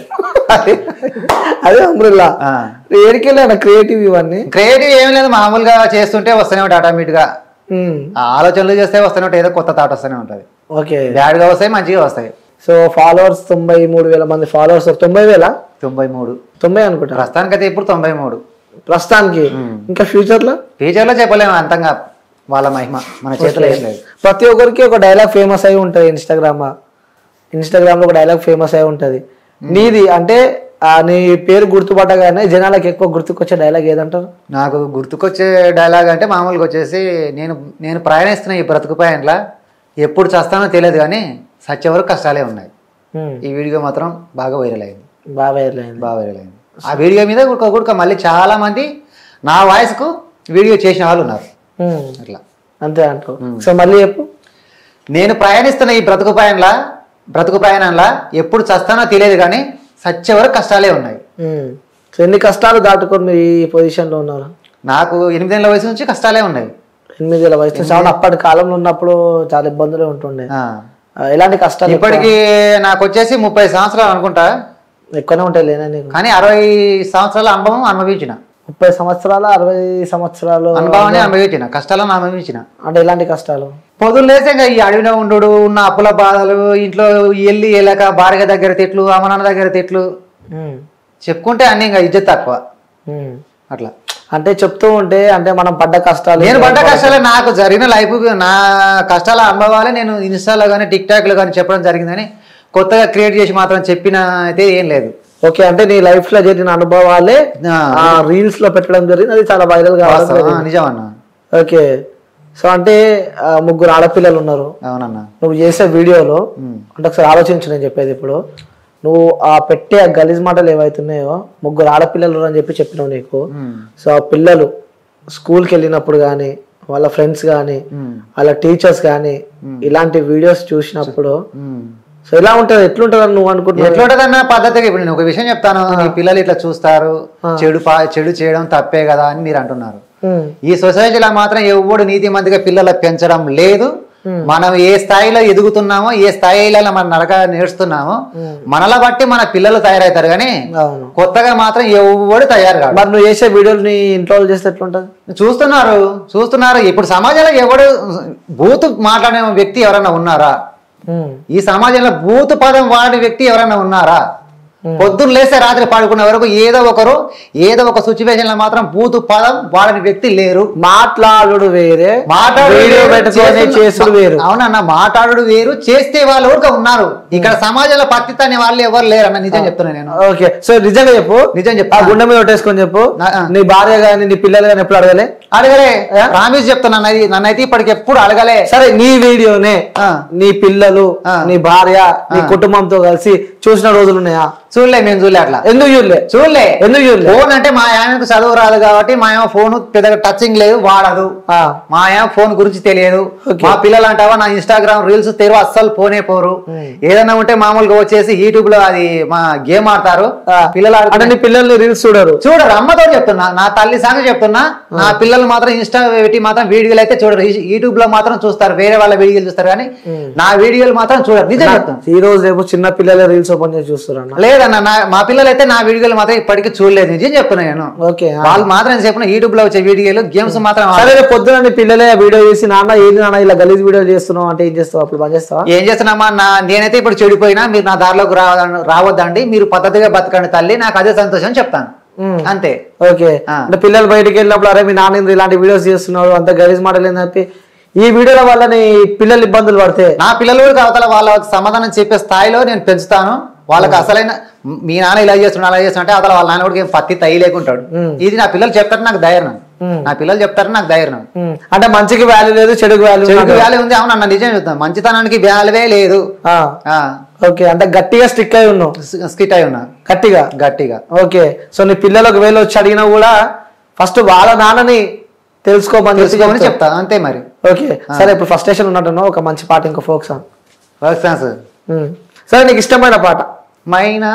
అదే అమృల్లా ఆ. ఏడికెళ్ళాను క్రియేటివ్ ఇవన్నీ క్రియేటివ్ ఏం లేదు మామూలుగా చేస్తుంటే వస్తూనే ఉంటాయి ఆటోమేటిక్ గా ఉమ్, ఆ ఆలోచనలు చేస్తే వస్తూనే ఉంటాయి ఏదో కొత్త థాట్ వస్తూనే ఉంటుంది ఓకే బ్యాడ్ గా వస్తాయి మంచిగా వస్తాయి సో ఫాలోవర్స్ తొంభై మూడు వేల మంది ఫాలోవర్స్ తొంభై వేల తొంభై మూడు తొంభై అనుకుంటా ప్రస్తుతానికైతే ఇప్పుడు తొంభై మూడు ప్రస్తుతానికి ఇంకా ఫ్యూచర్ లో ఫ్యూచర్ లో చెప్పలేము అంతంగా వాళ్ళ మహిమ మన చేతిలో ఏం లేదు ప్రతి ఒక్కరికి ఒక డైలాగ్ ఫేమస్ అయి ఉంటుంది ఇన్స్టాగ్రామ్ ఇన్స్టాగ్రామ్ లో ఒక డైలాగ్ ఫేమస్ అయి ఉంటది నీది అంటే ఆ నీ పేరు గుర్తుపట్టగానే జనాలకు ఎక్కువ గుర్తుకొచ్చే డైలాగ్ ఏదంటారు నాకు గుర్తుకొచ్చే డైలాగ్ అంటే మామూలుగా వచ్చేసి నేను నేను ప్రయాణిస్తున్న ఈ బ్రతుకు ప్రయాణంలో ఎప్పుడు చేస్తానో తెలియదు కానీ సత్య వరకు కష్టాలే ఉన్నాయి ఉమ్, ఈ వీడియో మాత్రం బాగా వైరల్ అయింది బాగా వైరల్ అయింది బాగా వైరల్ అయింది ఆ వీడియో మీద గుడక గుడక మళ్ళీ చాలా మంది నా వాయిస్కు వీడియో చేసిన వాళ్ళు ఉన్నారు ఉమ్, అట్లా అంతే అంటావు సో మళ్ళీ చెప్పు నేను ప్రయాణిస్తున్న ఈ బ్రతుకు ప్రయాణంలా బ్రతుకు ప్రయాణంలా ఎప్పుడు చస్తానో తెలియదు కానీ సత్య వరకు కష్టాలే ఉన్నాయి ఉమ్, సో ఎన్ని కష్టాలు దాటుకొని మీరు ఈ పొజిషన్ లో ఉన్నారు నాకు ఎనిమిదేళ్ళ వయసు నుంచి కష్టాలే ఉన్నాయి ఎనిమిది వేల వయసు చాలా అప్పటి కాలంలో ఉన్నప్పుడు చాలా ఇబ్బందులు ఉంటుండే ఆ. ఆ, ఎలాంటి కష్టాలు ఇప్పటికి నాకు వచ్చేసి ముప్పై సంవత్సరాలు అనుకుంటా ఎక్కువనే ఉంటాయి లేనా నీకు కానీ అరవై సంవత్సరాల అనుభవం అనుభవించిన ముప్పై సంవత్సరాలు అరవై సంవత్సరాలు అనుభవాన్ని అనుభవించిన కష్టాలను అనుభవించిన అంటే ఎలాంటి కష్టాలు పొద్దున్న లేస్తే ఇంకా ఈ అడవిలో ఉండు ఉన్న అప్పుల బాధలు ఇంట్లో వెళ్ళి వెళ్ళాక భార్య దగ్గర తిట్లు అమ్మ నాన్న దగ్గర తిట్లు ఉమ్, చెప్పుకుంటే అన్ని ఇంకా ఇజ్జత్ తక్కువ ఉమ్. అట్లా అంటే చెప్తూ ఉంటే అంటే మనం పడ్డ కష్టాలు నేను పడ్డ కష్టాలే నాకు జరిగిన లైఫ్ నా కష్టాల అనుభవాలే నేను ఇన్స్టాలో కానీ టిక్ టాక్లో కానీ చెప్పడం జరిగిందని కొత్తగా క్రియేట్ చేసి మాత్రం చెప్పిన అయితే ఏం లేదు ఓకే అంటే నీ లైఫ్ లో జరిగిన అనుభవాలే ఆ, ఆ రీల్స్ లో పెట్టడం జరిగింది అది చాలా వైరల్ కావడం వాస్తవం. ఆ, జరిగింది. నిజం అన్న ఓకే సో అంటే ఆ, ముగ్గురు ఆడపిల్లలు ఉన్నారు అవునన్న నువ్వు చేసే వీడియోలో ఉమ్. అంటే ఒకసారి ఆలోచించు నేను చెప్పేది ఇప్పుడు నువ్వు ఆ పెట్టే ఆ గలీజ్ మాటలు ఏవైతున్నాయో ముగ్గురు ఆడపిల్లలు అని చెప్పి చెప్పినావు నీకు ఉమ్. సో ఆ పిల్లలు స్కూల్కి వెళ్ళినప్పుడు కానీ వాళ్ళ ఫ్రెండ్స్ కానీ ఉమ్. వాళ్ళ టీచర్స్ కానీ ఇలాంటి వీడియోస్ చూసినప్పుడు ఉమ్. సో ఎలా ఉంటుంది ఎట్లుంటుంది అని నువ్వు అనుకుంటున్నావు ఎట్లుంటదన్న పద్ధతిగా ఇప్పుడు నేను ఒక విషయం చెప్తాను మీ పిల్లలు ఇట్లా చూస్తారు చెడు పా- చెడు చేయడం తప్పే కదా అని మీరు అంటున్నారు ఉమ్, ఈ సొసైటీలో మాత్రం ఎవడు నీతిమంతిగా పిల్లలు పెంచడం లేదు మనం ఏ స్థాయిలో ఎదుగుతున్నామో ఏ స్థాయిలో మనం నడక నేర్చుతున్నామో మనల బట్టి మన పిల్లలు తయారవుతారు కానీ అవును కొత్తగా మాత్రం ఎవడు తయారు కాదు మరి నువ్వు చేసే వీడియోలు నీ ఇంట్లో వాళ్ళు చేస్తే ఎట్లుంటుంది చూస్తున్నారు చూస్తున్నారు ఇప్పుడు సమాజంలో ఎవడు బూతు మాట్లాడే వ్యక్తి ఎవరైనా ఉన్నారా ఉమ్, ఈ సమాజంలో బూతు పదం వాడే వ్యక్తి ఎవరైనా ఉన్నారా పొద్దున్న లేస్తే రాత్రి పడుకునే వరకు ఏదో ఒకరు ఏదో ఒక సిచ్యువేషన్ లో మాత్రం బూతు పదం వాడని వ్యక్తి లేరు మాట్లాడుడు వేరే మాట్లాడు వీడియో పెట్టుకొని చేసుడు వేరు అవునన్న మాట్లాడు వేరు చేస్తే వాళ్ళు ఊరికే ఉన్నారు ఇక్కడ సమాజంలో పత్తి అనే వాళ్ళు ఎవరు లేరు అన్న నిజం చెప్తున్నా నేను ఓకే సో నిజంగా చెప్పు నిజం ఆ చెప్తా గుండె మీద కొట్టేసుకొని చెప్పు ఆ, ఆ. నీ భార్య గాని నీ పిల్లలు గాని ఎప్పుడు అడగలే అడగలే ప్రామిస్ చెప్తున్నా నన్నది- నన్నైతే ఇప్పటికి ఎప్పుడు అడగలే సరే నీ వీడియోనే ఆ. నీ పిల్లలు ఆ. నీ భార్య నీ కుటుంబంతో కలిసి చూసిన రోజులు ఉన్నాయా చూడలే మేము చూడలే అట్లా ఎందుకు చూడలే చూడలే ఎందుకు చూడలే ఫోన్ అంటే మా ఆయనకు చదువు రాదు కాబట్టి మా ఏమో ఫోన్ పెద్దగా టచింగ్ లేదు వాడదు ఆ, మా ఏమో ఫోన్ గురించి తెలియదు Okay. మా పిల్లలు అంటావా నా ఇన్స్టాగ్రామ్ రీల్స్ తెరు అస్సలు పోనే పోరు ఏదైనా ఉంటే మామూలుగా వచ్చేసి యూట్యూబ్ లో అది మా గేమ్ ఆడతారు ఆ. పిల్లలు అంటే ఆడుకుంటే నీ పిల్లల్ని రీల్స్ చూడరు చూడరు అమ్మతో చెప్తున్నా నా తల్లి సంగతి చెప్తున్నా నా పిల్లలు మాత్రం ఇన్స్టా పెట్టి మాత్రం వీడియోలు అయితే చూడరు ఈ- యూట్యూబ్ లో మాత్రం చూస్తారు వేరే వాళ్ళ వీడియోలు చూస్తారు కానీ నా వీడియోలు మాత్రం చూడరు నిజం చెప్తాను ఈ రోజు రేపు చిన్న పిల్లలే రీల్స్ ఓపెన్ చేసి చూస్తున్నా లేదన్న నా మా పిల్లలు అయితే నా వీడియోలు మాత్రం ఇప్పటికీ చూడలేదు నిజం చెప్తున్నా నేను ఓకే ఆ. వాళ్ళు మాత్రం చెప్పిన యూట్యూబ్ లో వచ్చే వీడియోలు గేమ్స్ మాత్రం ఆడరు. సరే రేపు పొద్దున నీ పిల్లలే వీడియో చేసి నాన్న ఏంది నాన్న ఇలా గలీజ్ వీడియో చేస్తున్నావు అంటే ఏం చేస్తావు అప్పుడు పని చేస్తావా ఏం చేస్తున్నామా నా నేనైతే ఇప్పుడు చెడిపోయినా మీరు నా దారిలోకి రా రావద్దండి మీరు పద్ధతిగా బతకండి తల్లి నాకు అదే సంతోషం అని చెప్తాను ఉమ్. అంతే ఓకే ఆ. అంటే పిల్లలు బయటికి వెళ్ళినప్పుడు అరే మీ నాన్న ఏంది ఇలాంటి వీడియోస్ చేస్తున్నాడు అంత గలీజ్ మాటలు ఏంది చెప్పి ఈ వీడియోల వల్ల నీ పిల్లలు ఇబ్బందులు పడితే నా పిల్లలు కూడా అవతల వాళ్ళకి సమాధానం చెప్పే స్థాయిలో నేను పెంచుతాను వాళ్ళకి అసలైన మీ నాన్న ఇలా చేస్తున్నాడు అలా చేస్తున్నా అంటే అవతల వాళ్ళ నాన్న కూడా ఏం పత్తి తయ్యి లేకుంటాడు ఇది నా పిల్లలు చెప్తారు నాకు ధైర్యం నా పిల్లలు చెప్తారు నాకు ధైర్యం ఉమ్. అంటే మంచికి వాల్యూ లేదు చెడుకు వాల్యూ చెడుకు వ్యాలీ ఉంది అవును అన్న నిజం చెప్తాను మంచితనానికి వ్యాలువే లేదు ఆ, ఓకే అంటే గట్టిగా స్టిక్ అయి ఉన్నావు స్- స్కిట్ అయి ఉన్నా గట్టిగా గట్టిగా ఓకే సో నీ పిల్లలకు వేలు వచ్చి అడిగినా కూడా ఫస్ట్ వాళ్ళ నాన్నని తెలుసుకోమని చెప్పి తెలుసుకోమని చెప్తావు. చెప్తా అంతే మరి ఓకే సరే ఇప్పుడు ఫస్ట్ స్టేషన్ ఉన్నట్టున్నావు ఒక మంచి పాట ఇంకో ఫోక్ సాంగ్ వర్క్ ఛాన్స్ ఉమ్. సరే నీకు ఇష్టమైన పాట మైనా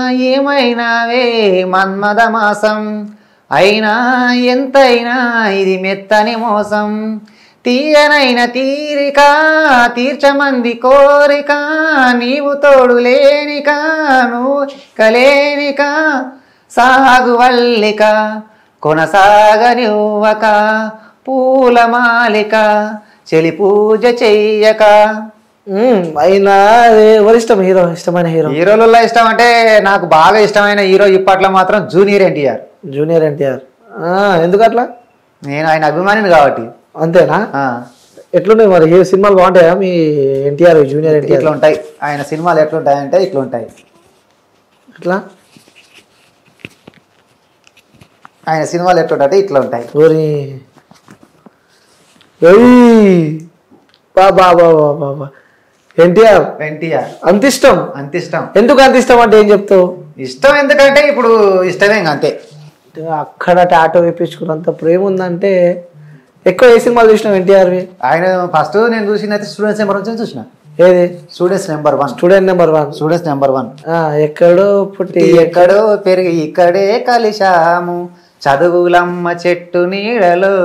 ఏమైనావే మన్మద మాసం అయినా ఎంతైనా ఇది మెత్తని మోసం తీయనైన తీరిక తీర్చమంది కోరిక నీవు తోడు లేనిక నువ్వు కలేనిక సాగు వల్లిక కొనసాగనివ్వక పూల మాలిక చెలి పూజ చెయ్యక మ్మ్. అయినా ఎవరు ఇష్టం హీరో ఇష్టమైన హీరో హీరోలలో ఇష్టం అంటే నాకు బాగా ఇష్టమైన హీరో ఇప్పట్లో మాత్రం జూనియర్ ఎన్టీఆర్ జూనియర్ ఎన్టీఆర్ ఎందుకు అట్లా నేను ఆయన అభిమానిని కాబట్టి అంతేనా ఆ, ఎట్లున్నాయి మరి ఏ సినిమాలు బాగుంటాయా మీ ఎన్టీఆర్ జూనియర్ ఎన్టీఆర్ ఇట్లా ఉంటాయి ఆయన సినిమాలు ఎట్లుంటాయంటే ఇట్లా ఉంటాయి ఎట్లా ఆయన సినిమాలు ఎట్లుంటాయి ఇట్లా ఉంటాయి ఓరి ఏయ్! బా బా బా బా బా బా ఎన్టీఆర్ ఎన్టీఆర్ అంత ఇష్టం అంత ఇష్టం ఎందుకు అంత ఇష్టం అంటే ఏం చెప్తావు ఇష్టం ఎందుకంటే ఇప్పుడు ఇష్టమే ఇంక అంతే అక్కడ టాటో వేయించుకున్నంత ప్రేమ ఉందంటే ఎక్కువ ఏ సినిమాలు చూసినావు ఎన్టీఆర్వి ఆయన ఫస్ట్ నేను చూసినైతే స్టూడెంట్స్ నెంబర్ వన్ చూసిన ఏది students number one student number one students number one ఎక్కడో పుట్టి ఎక్కడో పెరిగి ఇక్కడే కలిశాము చదువులమ్మ చెట్టు నీడలో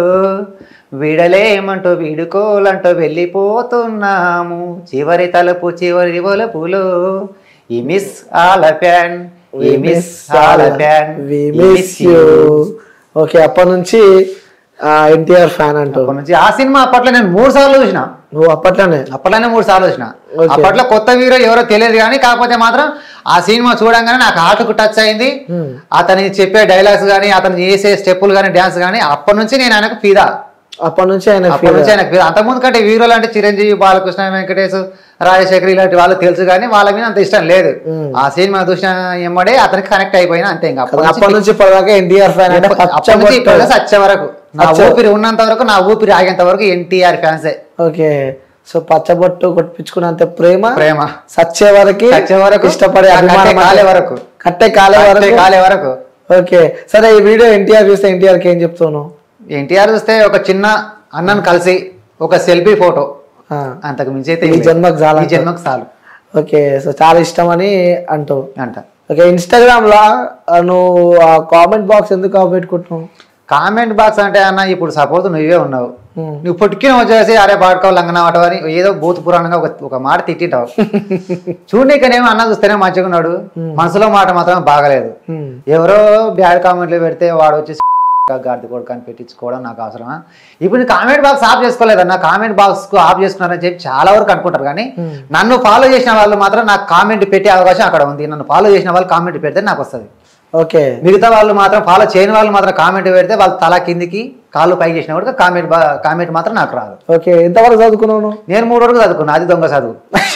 విడలేమంటూ విడుకోలంటూ వెళ్ళిపోతున్నాము చివరి తలుపు చివరి ఒలుపులో ఈ మిస్ ఆల ప్యాన్ ఈ మిస్ ఆల fan We miss you. Okay అప్పటి నుంచి ఎన్టీఆర్ ఫ్యాన్ అంటూ నుంచి ఆ సినిమా అప్పట్లో నేను మూడు సార్లు చూసిన నువ్వు అప్పట్లోనే అప్పట్లోనే మూడు సార్లు వచ్చిన Okay. అప్పట్లో కొత్త హీరో ఎవరో తెలియదు కానీ కాకపోతే మాత్రం ఆ సినిమా చూడంగానే నాకు హార్ట్కు టచ్ అయింది Hmm. అతని చెప్పే డైలాగ్స్ కానీ అతను చేసే స్టెప్పులు కానీ డ్యాన్స్ కానీ అప్పటి నుంచి నేను ఆయనకు ఫిదా అప్పటి నుంచి ఆయన అప్పటి నుంచి ఆయనకు ఫిదా అంతకుముందు కంటే హీరోలు అంటే చిరంజీవి బాలకృష్ణ వెంకటేష్ రాజశేఖర్ ఇలాంటి వాళ్ళు తెలుసు కానీ వాళ్ళ మీద అంత ఇష్టం లేదు Hmm. ఆ సినిమా చూసిన ఎమ్మడే అతనికి కనెక్ట్ అయిపోయినా అంతే ఇంకా అప్పటి నుంచి అప్పటి నుంచి ఇప్పటిదాకా ఎన్టీఆర్ ఫ్యాన్ అంటే అప్పటి నుంచి ఇప్పటి దాకా వచ్చే వరకు నా అచ్చ- ఊపిరి ఉన్నంత వరకు నా ఊపిరి ఆగేంత వరకు ఎన్టీఆర్ ఫ్యాన్సే ఓకే సో పచ్చబొట్టు కొట్టించుకున్నంత ప్రేమ ప్రేమ సచ్చే వరకు చచ్చే వరకు ఇష్టపడే ఆ కట్టే అభిమానం కాలే వరకు కట్టే కాలే కట్టే వరకు కాలే వరకు ఓకే సరే ఈ వీడియో ఎన్టీఆర్ చూస్తే ఎన్టీఆర్ కి ఏం చెప్తాను ఎన్టీఆర్ చూస్తే ఒక చిన్న అన్నను కలిసి ఒక సెల్ఫీ ఫోటో ఆ, అంతకు మించి అయితే ఈ ఏం లేదు. జన్మకు చాలా ఈ జన్మకు చాలు ఓకే సో చాలా ఇష్టం అని అంటావు అంట ఓకే ఇన్స్టాగ్రామ్ లా ఆ, నువ్వు ఆ కామెంట్ బాక్స్ ఎందుకు ఆఫ్ పెట్టుకుంటున్నావు కామెంట్ బాక్స్ అంటే అన్న ఇప్పుడు సపోజ్ నువ్వే ఉన్నావు Hmm. నువ్వు పుట్టుకిన వచ్చేసి అరే పాడుకోవాలి లంగన వాటం అని ఏదో భూత పురాణంగా ఒక ఒక మాట తిట్టింటావు చూడనీకనేమో అన్న చూస్తేనే మంచిగా ఉన్నాడు మనసులో మాట మాత్రం బాగలేదు Hmm. ఎవరో బ్యాడ్ కామెంట్లు పెడితే వాడు వచ్చి గార్ది కొడుకు అని పెట్టించుకోవడం నాకు అవసరమా ఇప్పుడు నీ కామెంట్ బాక్స్ ఆఫ్ చేసుకోలేదన్న కామెంట్ బాక్స్ కు ఆఫ్ చేసుకున్నారని చెప్పి చాలా వరకు అనుకుంటారు కానీ నన్ను ఫాలో చేసిన వాళ్ళు మాత్రం నాకు కామెంట్ పెట్టే అవకాశం అక్కడ ఉంది నన్ను ఫాలో చేసిన వాళ్ళు కామెంట్ పెడితే నాకు వస్తుంది ఓకే మిగతా వాళ్ళు మాత్రం ఫాలో చేయని వాళ్ళు మాత్రం కామెంట్ పెడితే వాళ్ళు తల కిందికి కాళ్ళు పైకి చేసిన కూడా కామెంట్ కామెంట్ మాత్రం నాకు రాదు ఓకే ఎంతవరకు చదువుకున్నావు నువ్వు? నేను మూడు వరకు చదువుకున్నా అది దొంగ చదువు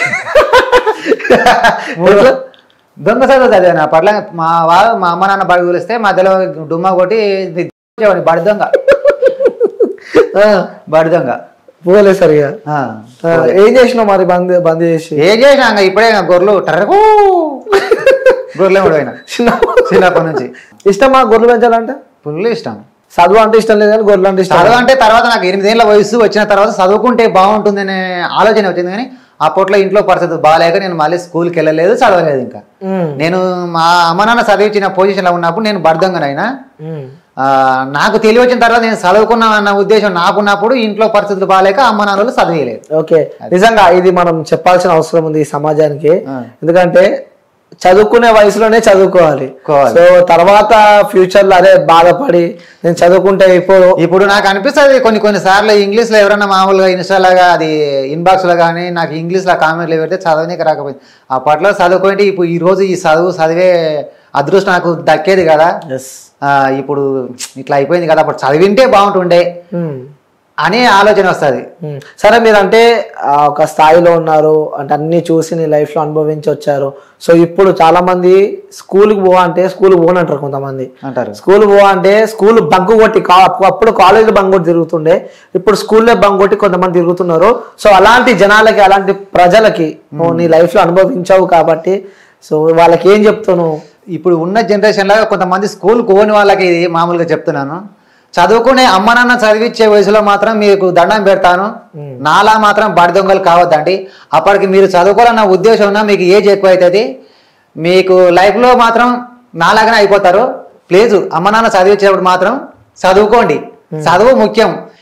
మూడు ఎట్లా? దొంగ చదువు చదివాను అప్పట్లో మా వాళ్ళు మా అమ్మ నాన్న బడి పిలిస్తే మధ్యలో డుమ్మా కొట్టి దించేవాడిని, బడి దొంగ ఆ, బడి దొంగ పోలే సరిగా ఆ. ఆ, ఏం చేసినావు మరి బంద్ బంద్ చేసి ఏం చేసినా ఇంకా ఇప్పుడే ఇంకా గొర్రెలు టర్రకు గొర్రెలు కూడా పోయినా చిన్న- చిన్నప్పటి నుంచి ఇష్టమా గొర్రెలు పెంచాలంటే ఫుల్ ఇష్టం చదువు అంటే ఇష్టం లేదు కానీ గొర్రెలు అంటే ఇష్టం చదువు అంటే తర్వాత నాకు ఎనిమిదేళ్ల వయసు వచ్చిన తర్వాత చదువుకుంటే బాగుంటుందనే ఆలోచన వచ్చింది కానీ అప్పట్లో ఇంట్లో పరిస్థితి బాగాలేక నేను మళ్ళీ స్కూల్కి వెళ్ళలేదు చదవలేదు ఇంకా ఉమ్, నేను మా అమ్మ నాన్న చదివించిన పొజిషన్లో ఉన్నప్పుడు నేను బర్ధంగానైనా ఉమ్, ఆ, నాకు తెలివి వచ్చిన తర్వాత నేను చదువుకున్నా అన్న ఉద్దేశం నాకున్నప్పుడు ఇంట్లో పరిస్థితులు బాగాలేక అమ్మ నాన్నలు చదివేయలేదు ఓకే నిజంగా ఇది మనం చెప్పాల్సిన అవసరం ఉంది ఈ సమాజానికి ఆ. ఎందుకంటే చదువుకునే వయసులోనే చదువుకోవాలి కోవాలి. సో తర్వాత ఫ్యూచర్ లో అదే బాధపడి నేను చదువుకుంటే ఇప్పుడు ఇప్పుడు నాకు అనిపిస్తుంది కొన్ని కొన్ని సార్లు ఇంగ్లీష్ లో ఎవరైనా మామూలుగా ఇన్స్టాలాగా అది ఇన్బాక్స్ లో కానీ నాకు ఇంగ్లీష్ లో కామెంట్లు పెడితే చదవనీకి రాకపోయింది అప్పట్లో చదువుకుంటే ఇప్పుడు ఈ రోజు ఈ చదువు చదివే అదృష్టం నాకు దక్కేది కదా ఎస్ ఆ, ఇప్పుడు ఇట్లా అయిపోయింది కదా అప్పుడు చదివింటే బాగుంటుండే అనే ఆలోచన వస్తుంది సరే మీరు అంటే ఆ, ఒక స్థాయిలో ఉన్నారు అంటే అన్ని చూసి నీ లైఫ్ లో అనుభవించి వచ్చారు సో ఇప్పుడు చాలా మంది స్కూల్కి పో అంటే స్కూల్కి పోనంటారు కొంతమంది అంటారు స్కూల్ పో అంటే స్కూల్ బంక్ కొట్టి కా- అప్పుడు కాలేజ్ బంక్ కొట్టి తిరుగుతుండే ఇప్పుడు స్కూల్లో బంక్ కొట్టి కొంతమంది తిరుగుతున్నారు సో అలాంటి జనాలకి అలాంటి ప్రజలకి నువ్వు నీ లైఫ్ లో అనుభవించావు కాబట్టి సో వాళ్ళకి ఏం చెప్తాను ఇప్పుడు ఉన్న జనరేషన్ లాగా కొంతమంది స్కూల్ కోని వాళ్ళకి ఇది మామూలుగా చెప్తున్నాను చదువుకునే అమ్మ నాన్న చదివించే వయసులో మాత్రం మీకు దండం పెడతాను నాలా మాత్రం బడి దొంగలు కావద్దండి అప్పటికి మీరు చదువుకోవాలన్న ఉద్దేశం ఉన్నా మీకు ఏజ్ ఎక్కువ అవుతుంది మీకు లైఫ్లో మాత్రం నాలాగానే అయిపోతారు ప్లీజ్ అమ్మ నాన్న చదివించేటప్పుడు మాత్రం చదువుకోండి చదువు ముఖ్యం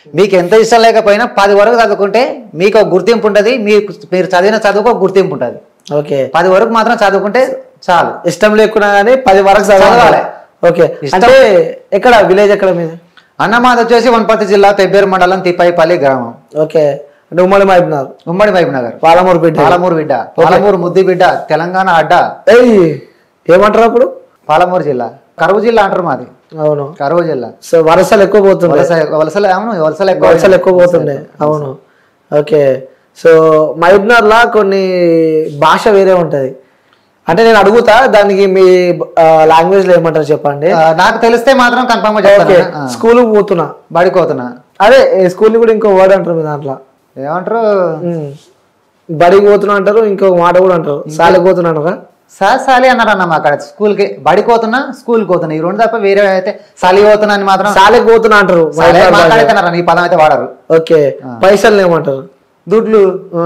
మీకు ఎంత ఇష్టం లేకపోయినా పది వరకు చదువుకుంటే మీకు ఒక గుర్తింపు ఉంటుంది మీకు మీరు చదివిన చదువుకు ఒక గుర్తింపు ఉంటుంది ఓకే పది వరకు మాత్రం చదువుకుంటే చాలు ఇష్టం లేకున్నా కానీ పది వరకు చదవాలి చదవాలి. ఓకే ఇష్టం- అంటే ఎక్కడ విలేజ్ ఎక్కడ మీది అన్నమాద వచ్చేసి వనపర్తి జిల్లా పెబ్బేరు మండలం తిప్పాయిపల్లి గ్రామం ఓకే అంటే ఉమ్మడి మైపున్నారు ఉమ్మడి మహబూబ్ నగర్ పాలమూరు బిడ్డ పాలమూరు బిడ్డ పాలమూరు ముద్ది బిడ్డ తెలంగాణ అడ్డ ఏయ్ ఏమంటారు అప్పుడు పాలమూరు జిల్లా కరువు జిల్లా అంటారు మాది అవును కరువు జిల్లా సో వరసలు ఎక్కువ పోతుండే వలస వలసలు అవును వలసలు ఎక్కువ వలసలు ఎక్కువ పోతుండే అవును ఓకే సో మైబ్నర్ లా కొన్ని భాష వేరే ఉంటది అంటే నేను అడుగుతా దానికి మీ లాంగ్వేజ్ లో ఏమంటారు చెప్పండి ఆ, నాకు తెలిస్తే మాత్రం కన్ఫర్మ్ గా ఓకే చెప్తాను ఆ, స్కూల్ పోతున్నా బడికోతున్నా అదే స్కూల్ కూడా ఇంకో వర్డ్ అంటారు మీ దాంట్లో ఏమంటారు ఉమ్. బడికి పోతున్నా అంటారు ఇంకొక మాట కూడా అంటారు సాలికి పోతున్నా అంటారా సార్ సాలి అన్నారు అన్న మా అక్కడ స్కూల్కి బడికోతున్నా స్కూల్కి పోతున్నా ఈ రెండు తప్ప వేరే అయితే సాలి పోతున్నా అని మాత్రం సాలికి పోతున్నా అంటారు సాలి మాట్లాడుతున్నారు ఈ పదం అయితే వాడరు ఓకే పైసలు ఏమంటారు దుడ్లు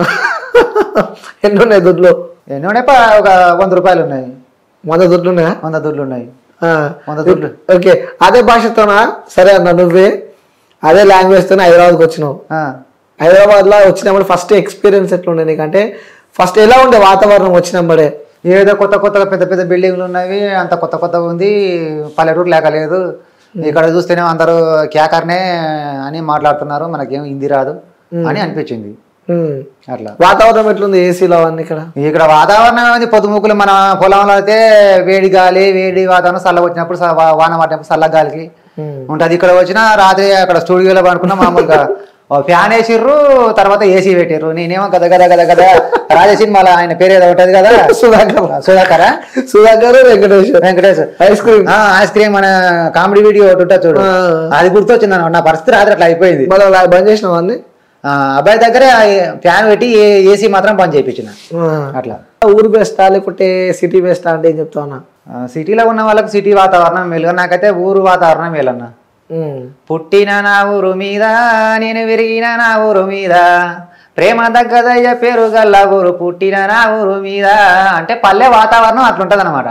ఎన్ని ఉన్నాయి దుడ్లు ఎన్ని ఉన్నాయి పా- ఒక వంద రూపాయలు ఉన్నాయి వంద దుడ్లు ఉన్నాయా వంద దుడ్లు ఉన్నాయి ఆ. వంద దుడ్లు ఓకే అదే భాషతోనా సరే అన్న నువ్వే అదే లాంగ్వేజ్ తోనే హైదరాబాద్కి వచ్చినావు ఆ. హైదరాబాద్ లో వచ్చినప్పుడు ఫస్ట్ ఎక్స్పీరియన్స్ ఎట్లుండే నీకంటే ఫస్ట్ ఎలా ఉండే వాతావరణం వచ్చినప్పుడే ఏదో కొత్త కొత్తగా పెద్ద పెద్ద బిల్డింగ్లు ఉన్నవి అంత కొత్త కొత్తగా ఉంది పల్లెటూరు లేక లేదు ఇక్కడ చూస్తేనే అందరూ క్యాకర్నే అని మాట్లాడుతున్నారు మనకేం హిందీ రాదు అని అనిపించింది ఉమ్. అట్లా వాతావరణం ఎట్లుంది ఏసీలో అవన్నీ ఇక్కడ ఇక్కడ వాతావరణం ఏమైంది పొద్దుముక్కులు మన పొలంలో అయితే వేడి గాలి వేడి వాతావరణం చల్ల వచ్చినప్పుడు చ- వా- వాన పడినప్పుడు చల్ల గాలికి ఉమ్. ఉంటది ఇక్కడ వచ్చిన రాత్రి అక్కడ స్టూడియోలో పడుకున్నా మామూలుగా ఓ ఫ్యాన్ వేసిర్రు తర్వాత ఏసీ పెట్టిర్రు నేనేమో గద గద గద గద రాజేసి మళ్ళీ ఆయన పేరు ఏదో ఉంటది కదా సుధాకర్ సుధాకరా సుధాకర్ వెంకటేష్ వెంకటేష్ ఐస్ క్రీమ్ ఆ, ఐస్ క్రీమ్ మన కామెడీ వీడియో ఒకటి ఉంటుంది చూడు ఆ. అది గుర్తొచ్చింది అన్న నా పరిస్థితి రాత్రి అట్లా అయిపోయింది మళ్ళీ అలా బంద్ చేసినావు అన్ని ఆ, అబ్బాయి దగ్గర ఫ్యాన్ పెట్టి ఏ- ఏసీ మాత్రం బంద్ చేయించిన ఆ. అట్లా ఊరు బెస్టా లేకుంటే సిటీ బెస్టా అంటే ఏం చెప్తావునా ఆ, సిటీలో ఉన్న వాళ్ళకి సిటీ వాతావరణం మేలుగా నాకైతే ఊరు వాతావరణం మేలన్న పుట్టిన నా ఊరు మీద నేను విరిగిన నా ఊరు మీద ప్రేమ దగ్గదయ్య పేరు గల్ల ఊరు పుట్టిన నా ఊరు మీద అంటే పల్లె వాతావరణం అట్లుంటది అనమాట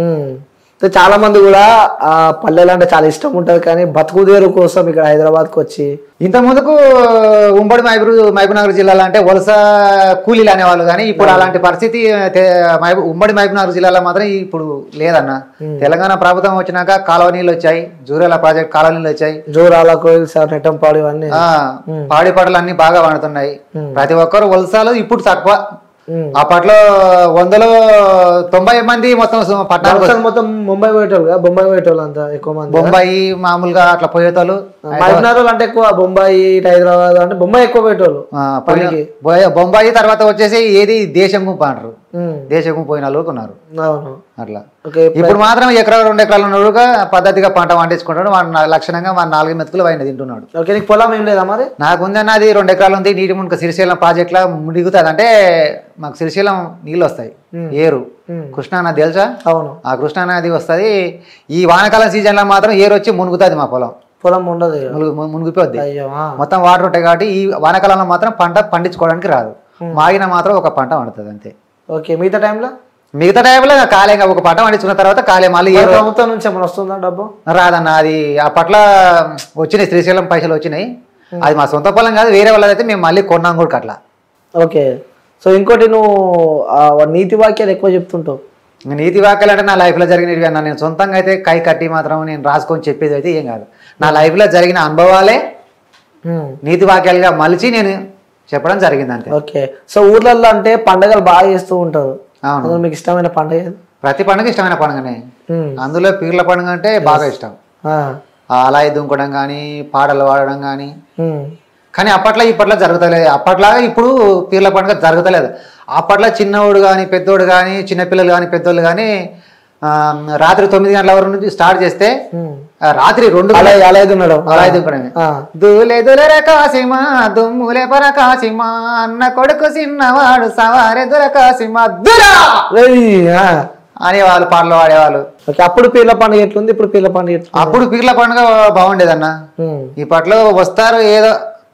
చాలా మంది కూడా ఆ పల్లెలు అంటే చాలా ఇష్టం ఉంటది కానీ బతుకుదేరు కోసం ఇక్కడ హైదరాబాద్కి వచ్చి ఇంత ముందుకు ఉమ్మడి మైబూరు మహబూబ్నగర్ జిల్లాలో అంటే వలస కూలీలు అనేవాళ్ళు కానీ ఇప్పుడు అలాంటి పరిస్థితి తె- మహబూ- ఉమ్మడి మహబూబ్నగర్ జిల్లాలో మాత్రం ఇప్పుడు లేదన్న తెలంగాణ ప్రభుత్వం వచ్చినాక కాలువ నీళ్ళు వచ్చాయి జూరేల ప్రాజెక్ట్ కాలువ నీళ్ళు వచ్చాయి జోరాల కోయిల్ సార్ నెట్టంపాడు ఇవన్నీ ఆ పాడి పంటలు అన్ని బాగా పండుతున్నాయి ప్రతి ఒక్కరు వలసలు ఇప్పుడు తక్కువ ఉమ్. అప్పట్లో వందలో తొంభై మంది మొత్తం సు- పట్టణాలకు అసలు మొత్తం ముంబై పోయేటోళ్ళు కదా బొంబాయి పోయేటోళ్ళు అంతా ఎక్కువ మంది బొంబాయి మామూలుగా అట్లా పోయేతోళ్ళు మహబూబ్నగర్ వాళ్ళు అంటే ఎక్కువ బొంబాయి ఇటు హైదరాబాద్ అంటే బొంబాయి ఎక్కువ పోయేటోళ్ళు ఆ, పోయిన- బొ- బొంబాయి తర్వాత వచ్చేసి ఏది దేశం గుంపు అంటారు ఉమ్. దేశం గుంపు పోయిన వాళ్ళు ఉన్నారు అవును అట్లా ఓకే ఇప్పుడు మాత్రం ఎకరా రెండు ఎకరాలు ఉన్నోడుగా పద్ధతిగా పంట పండించుకుంటాడు వాడు నా- లక్షణంగా మన నాలుగు మెతుకులు ఆయన తింటున్నాడు ఓకే నీకు పొలం ఏం లేదా మరి నాకు ఉందన్న అది రెండు ఎకరాలు ఉంది నీటి మునుక శ్రీశైలం ప్రాజెక్ట్ లా మునిగుతుంది అంటే మాకు శ్రీశైలం నీళ్ళు వస్తాయి ఏరు ఉమ్. కృష్ణా నది తెలుసా అవును ఆ కృష్ణా నది వస్తుంది ఈ వానాకాలం సీజన్లో మాత్రం ఏరు వచ్చి మునుగుతుంది మా పొలం పొలం ఉండదు ఇక. మునుగు ము- మునిగిపోద్ది అయ్యో ఆ. మొత్తం వాటర్ ఉంటాయి కాబట్టి ఈ వానాకాలంలో మాత్రం పంట పండించుకోవడానికి రాదు మాగిన మాత్రం ఒక పంట పండుతుంది అంతే ఓకే మిగతా టైంలో మిగతా టైంలో కాలేగా ఒక పంట పండించుకున్న తర్వాత కాలే మళ్ళీ ఏరు ప్రభుత్వం నుంచి ఏమైనా వస్తుందా డబ్బు రాదన్న అది అప్పట్ల వచ్చినాయి శ్రీశైలం పైసలు వచ్చినాయి అది మా సొంత పొలం కాదు వేరే వాళ్ళదైతే మేము మళ్ళీ కొన్నాం కూడా అట్లా ఓకే సో ఇంకోటి నువ్వు ఆ, నీతి వాక్యాలు ఎక్కువ చెప్తుంటావు ఇంక నీతి వాక్యాలు అంటే నా లైఫ్లో జరిగినవి అన్న నేను సొంతంగా అయితే కై కట్టి మాత్రం నేను రాసుకొని చెప్పేది అయితే ఏం కాదు నా లైఫ్లో జరిగిన అనుభవాలే ఉమ్. నీతి వాక్యాలుగా మలిచి నేను చెప్పడం జరిగింది అంతే ఓకే సో ఊర్లలో అంటే పండగలు బాగా చేస్తూ ఉంటారు అవును అందులో మీకు ఇష్టమైన పండుగ ఏది? ప్రతి పండుగ ఇష్టమైన పండుగనే ఉమ్. అందులో పీర్ల పండుగ అంటే బాగా ఇష్టం ఆ. ఆ అలాయి దుంకడం కానీ పాటలు పాడడం కానీ ఉమ్. కానీ అప్పట్లో ఇప్పట్లో జరుగుతలేదు అప్పట్లాగా ఇప్పుడు పీర్ల పండుగ జరుగుతలేదు అప్పట్లో చిన్నోడు కానీ పెద్దోడు కానీ చిన్నపిల్లలు కానీ పెద్దోళ్ళు కానీ ఆ, రాత్రి తొమ్మిది గంటల వరకు నుంచి స్టార్ట్ చేస్తే ఉమ్. ఆ, రాత్రి రెండు అలా అలా ఉన్నాడు అలాయి దుంకడమే ఆ. దూలే దులర కాసిమా దుమ్ములే పర కాసిమా అన్న కొడుకు చిన్నవాడు సవారే దుర కాసిమా దురా ఏయ్, ఆ. అనేవాళ్ళు పాటలు పాడేవాళ్ళు ఓకే అప్పుడు పీర్ల పండుగ ఎట్లుంది ఇప్పుడు పీర్ల పండుగ ఎట్లుంది అప్పుడు పీర్ల పండుగ బాగుండేదన్న ఉమ్. ఇప్పట్లో వస్తారు ఏదో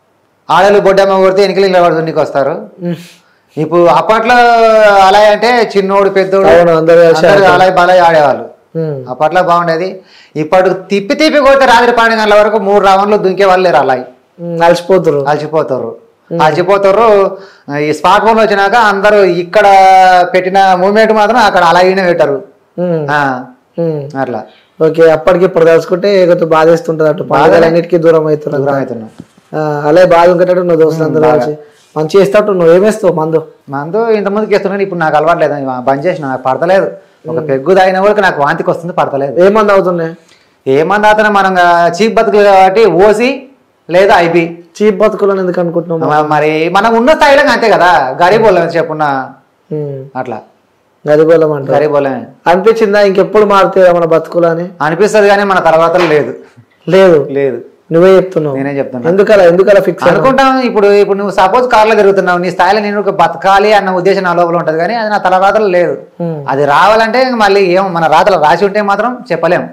ఆడలు బొడ్డమ్మ కొడితే ఎన్నికలు నిలబడుతుండీకి వస్తారు ఉమ్. ఇప్పుడు అప్పట్లో అలా అంటే చిన్నోడు పెద్దోడు అవును, అందరూ కలిసి అందరూ అలాయ్ బలాయ్ ఆడేవాళ్ళు ఉమ్. అప్పట్లో బాగుండేది ఇప్పుడు తిప్పి తిప్పి కొడితే రాత్రి పన్నెండు గంటల వరకు మూడు రౌండ్లు దుంకే వాళ్ళు లేరు అలాయ్ ఉమ్, అలసిపోతురు అలసిపోతారు అలసిపోతారు ఈ స్మార్ట్ ఫోన్ వచ్చినాక అందరూ ఇక్కడ పెట్టిన మూమెంట్ మాత్రం అక్కడ అలాగే పెట్టారు ఉమ్, ఆ, ఉమ్. అట్లా ఓకే అప్పటికి ఇప్పుడు తలుచుకుంటే కొంచెం బాధేస్తుంటది అటు పండుగలన్నిటికీ దూరం అవుతున్నారు దూరం అవుతున్నాం అలాగే బాధ ఉంకేటట్టు నువ్వు దోస్తులు అందరూ కలిసి మంచిగా ఇస్తావు నువ్వు ఏమేస్తావు మందు మందు ఇంతమందికి ఇస్తున్నాను ఇప్పుడు నాకు అలవాట్లేదు ఇక బంద్ చేసిన నాకు పడతలేదు ఒక పెగ్గు తాగిన కూడా నాకు వాంతికి వస్తుంది పడతలేదు ఏ మందు అవుతున్నాయి ఏమన్నా అతను మనం చీప్ బతుకులు కాబట్టి ఓసి లేదా ఐబి చీప్ బతుకులను ఎందుకు అనుకుంటున్నావు మరి మనం ఉన్న స్థాయిలో అంతే కదా గరీబ్ వాళ్ళం చెప్పున్నా ఉమ్, అట్లా గరిబోళం అంట గరీబ్ వాళ్ళమే అనిపించిందా ఇంకెప్పుడు మారుతాయి మన బతుకులు అని అనిపిస్తుంది కానీ మన తర్వాత లేదు లేదు లేదు నువ్వే చెప్తున్నావు నేనే చెప్తున్నా ఎందుకలా ఎందుకలా ఫిక్స్ అనుకుంటాం ఇప్పుడు ఇప్పుడు నువ్వు సపోజ్ కార్లో తిరుగుతున్నావు నీ స్థాయిలో నేను ఒక బతకాలి అన్న ఉద్దేశం నా లోపల ఉంటుంది కానీ అది నా తలరాతలు లేదు అది రావాలంటే ఇంక మళ్ళీ ఏం మన రాతలు రాసి ఉంటే మాత్రం చెప్పలేం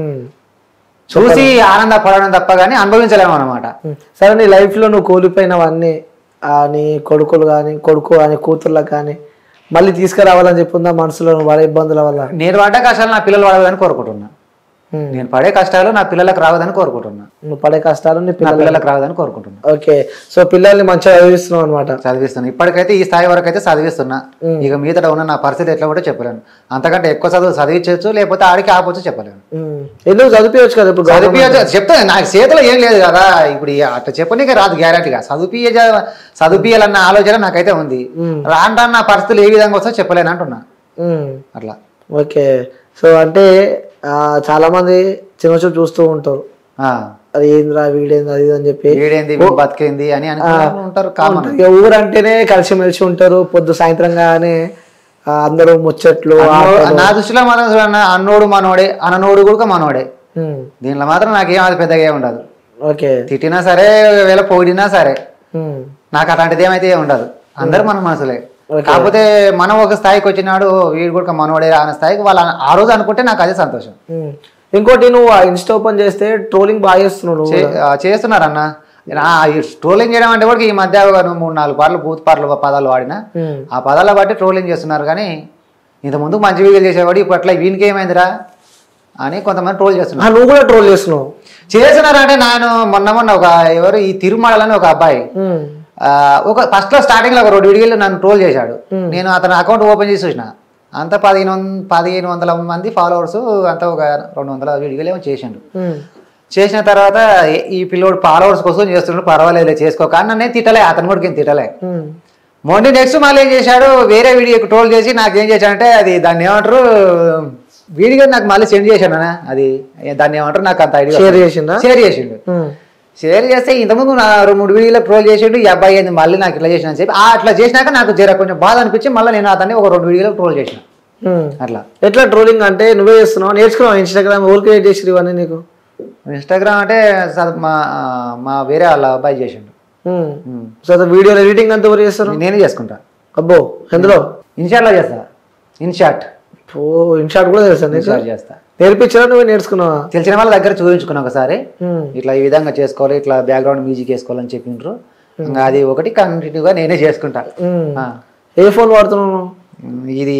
చూసి ఆనందపడడం తప్ప కానీ అనుభవించలేము అనమాట సరే నీ లైఫ్ లో నువ్వు కోల్పోయినవన్నీ ఆ నీ కొడుకులు కానీ కొడుకు కానీ కూతుర్లకు కానీ మళ్ళీ తీసుకురావాలని చెప్పుందా మనసులో నువ్వు పడే ఇబ్బందుల వల్ల నేను పడ్డ కష్టాలు నా పిల్లలు పడదని కోరుకుంటున్నా ఉమ్. నేను పడే కష్టాలు నా పిల్లలకు రావదని కోరుకుంటున్నా నువ్వు పడే కష్టాలు నీ నా పిల్లలు పిల్లలకు రావదని కోరుకుంటున్నా ఓకే సో పిల్లల్ని మంచిగా చదివిస్తున్నావు అనమాట చదివిస్తున్నా ఇప్పటికైతే ఈ స్థాయి వరకు అయితే చదివిస్తున్నా ఇక మీదట ఉన్న నా పరిస్థితి ఎట్లా కూడా చెప్పలేను అంతకంటే ఎక్కువ చదువు చదివించవచ్చు లేకపోతే ఆడికి ఆపొచ్చు చెప్పలేను ఎందుకు చదివించవచ్చు కదా ఇప్పుడు గవర్నమెంట్ చదివించ చెప్తా నాకు చేతిలో ఏం లేదు కదా ఇప్పుడు ఈ అట్లా చెప్పనీకే రాదు గ్యారంటీగా చదివియ చదివియాలన్న ఆలోచన నాకైతే ఉంది రాను రాను నా పరిస్థితులు ఏ విధంగా వస్తో చెప్పలేను అంటున్నా ఉమ్. అట్లా ఓకే సో అంటే ఆ, చాలా మంది చిన్న చూపు చూస్తూ ఉంటారు ఆ. అది ఏందిరా వీడేంది అది ఇది అని చెప్పి వీడేంది వీడు బతికేంది అని అనుకుంటూ ఉంటారు కామన్ ఇక ఊరంటేనే కలిసిమెలిసి ఉంటారు పొద్దు సాయంత్రం కానీ అందరూ ముచ్చట్లు ఆటలు. నా దృష్టిలో మాత్రం చూడన్న అన్నోడు మనోడే అననోడు కూడా మనోడే ఉమ్. దీనిలో మాత్రం నాకేం అది పెద్దగా ఏం ఉండదు ఓకే తిట్టినా సరే ఒకవేళ పొగిడినా సరే ఉమ్. నాకు అలాంటిది ఏమైతే ఏం ఉండదు అందరు మన మనసులే కాకపోతే మనం ఒక స్థాయికి వచ్చినాడు వీడు కూడా మనోడే అనే స్థాయికి వాళ్ళు ఆ రోజు అనుకుంటే నాకు అదే సంతోషం ఉమ్. ఇంకోటి నువ్వు ఇన్స్టా ఓపెన్ చేస్తే ట్రోలింగ్ బాగా చేస్తున్నావు నువ్వు చే- ఆ, చేస్తున్నారన్న నా ఈ ట్రోలింగ్ చేయడం అంటే కూడా ఈ మధ్య ఒక మూడు నాలుగు పాటలు బూత్ పాటలు పదాలు వాడినా ఉమ్. ఆ పదాల బట్టి ట్రోలింగ్ చేస్తున్నారు కానీ ఇంత ముందు మంచి వీడియోలు చేసేవాడు ఇప్పుడు అట్లా వీనికి ఏమైందిరా అని కొంతమంది ట్రోల్ ఆ, చేస్తున్నారు నువ్వు కూడా ట్రోల్ చేస్తున్నావు చేస్తున్నారంటే నేను మొన్న మొన్న ఒక ఎవరు ఈ తిరుమలని ఒక అబ్బాయి ఉమ్. ఆ, ఒక ఫస్ట్ లో స్టార్టింగ్ లో ఒక రెండు వీడియోలు నన్ను ట్రోల్ చేశాడు నేను అతని అకౌంట్ ఓపెన్ చేసి చూసిన అంత పదిహేను వంద పదిహేను వందల మంది ఫాలోవర్స్ అంత ఒక రెండు వందల వీడియోలు ఏమో చేసిండు ఉమ్. చేసిన తర్వాత ఏ- ఈ పిల్లోడు ఫాలోవర్స్ కోసం చేస్తున్నాడు పర్వాలేదు చేసుకో కానీ నన్ను తిట్టలే అతను కూడా ఏం తిట్టలే ఉమ్. మొండి నెక్స్ట్ మళ్ళీ ఏం చేశాడు వేరే వీడియోకి ట్రోల్ చేసి నాకు ఏం చేశాడంటే అది దాన్ని ఏమంటారు వీడియో నాకు మళ్ళీ సెండ్ చేశాడు అన్న అది దాన్ని ఏమంటారు నాకు అంత ఐడియా షేర్ చేసిండా షేర్ చేసిండు ఉమ్. షేర్ చేస్తే ఇంతకుముందు నా రెండు మూడు వీడియోలో ట్రోల్ చేసిండు ఈ అబ్బాయి ఏంది మళ్ళీ నాకు ఇట్లా చేసిన అని చెప్పి ఆ అట్లా చేసినాక నాకు జర కొంచెం బాధ అనిపించి మళ్ళీ నేను అతన్ని ఒక రెండు వీడియోలో ట్రోల్ చేసిన ఉమ్. అట్లా ఎట్లా ట్రోలింగ్ అంటే నువ్వే చేస్తున్నావు నేర్చుకున్నావు ఇన్స్టాగ్రామ్ ఊరు క్రియేట్ చేసి ఇవన్నీ నీకు ఇన్స్టాగ్రామ్ అంటే స- మా మా వేరే వాళ్ళ అబ్బాయి చేసిండు ఉమ్. ఉమ్. సో వీడియో ఎడిటింగ్ అంతా ఎవరు చేస్తారు నేనే చేసుకుంటా అబ్బో ఎందులో ఇన్షాట్లో చేస్తా ఇన్షాట్ ఓ ఇన్షాట్ కూడా తెలుసా నీకు ఇన్షాట్ చేస్తా నేర్పించారా నువ్వే నేర్చుకున్నావా తెలిసిన వాళ్ళ దగ్గర చూపించుకున్నా ఒకసారి ఉమ్. ఇట్లా ఈ విధంగా చేసుకోవాలి ఇట్లా బ్యాక్గ్రౌండ్ మ్యూజిక్ వేసుకోవాలని చెప్పిండ్రు ఇంకా అది ఒకటి కంటిన్యూగా నేనే చేసుకుంటా ఉమ్. ఆ. ఏ ఫోన్ వాడుతున్నావు నువ్వు? ఇది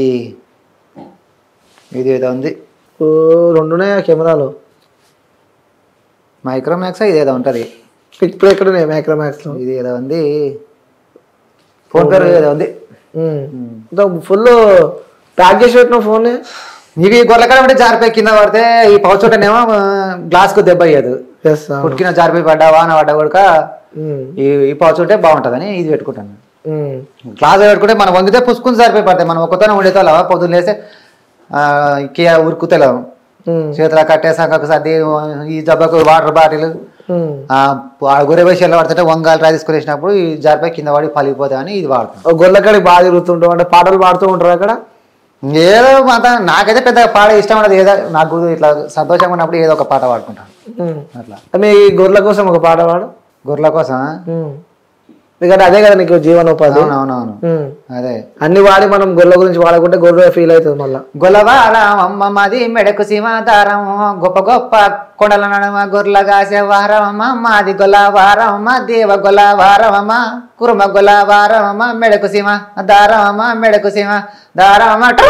ఇది ఏదో ఉంది ఓ రెండున్నాయి కెమెరాలు మైక్రోమాక్స్ ఇది ఏదో ఉంటుంది ఇప్పుడు ఎక్కడ ఉన్నాయి మైక్రోమాక్స్ లో ఇది ఏదో ఉంది ఫోన్ పేరు ఏదో ఉంది ఫుల్ ప్యాక్ చేసి పెట్టిన ఫోన్ ఇవి గొర్రెకాడ ఉంటే జారిపోయి కింద పడితే ఈ పౌచ్ ఉంటేనేమో గ్లాస్ కు దెబ్బ అయ్యేది ఎస్ పుట్టిన జారిపోయి పడ్డా వాన పడ్డా కూడా ఈ ఈ పౌచ్ ఉంటే బాగుంటుందని ఇది పెట్టుకుంటాను గ్లాస్ పెట్టుకుంటే మనం వంగితే పుసుకుని సరిపోయి పడతాయి మనం ఒక్కతోనే ఉండేతో పొద్దున్న లేస్తే కియా ఉరుకుతలేము చేతిలో కట్టేసాక సర్ది ఈ జబ్బకు వాటర్ బాటిల్ గురే పోయి చెల్ల పడుతుంటే వంగాలు ట్రై తీసుకుని వేసినప్పుడు ఈ జారిపోయి కింద పడి పలిగిపోతాయని ఇది వాడుతాం గొల్లకాడికి బాగా తిరుగుతుంటావు అంటే పాటలు పాడుతూ ఉంటారు అక్కడ ఏదో మాత నాకైతే పెద్దగా పాట ఇష్టం ఉండదు ఏదో నాకు ఇట్లా సంతోషంగా ఉన్నప్పుడు ఏదో ఒక పాట పాడుకుంటాను ఉమ్. అట్లా మీ గొర్రెల కోసం ఒక పాట పాడు గొర్రెల కోసం ఉమ్. ఎందుకంటే అదే కదా నీకు జీవనోపాధి అవునవునవును ఉమ్. అదే అన్ని వాడి మనం గొర్రెల గురించి వాడకుంటే గొర్రె ఫీల్ అవుతుంది మళ్ళీ గొలవారం అమ్మ మాది మెడకు సీమాధారం గొప్ప గొప్ప కొండల నడమ గొర్రెల కాసే వారమమ్మ మాది గొలవారమ్మ దేవ గొలవారమమ్మ కురుమ గొలవారమమ్మ మెడకు సీమ దారమమ్మ మెడకు సీమ దారమమ్మ టూ!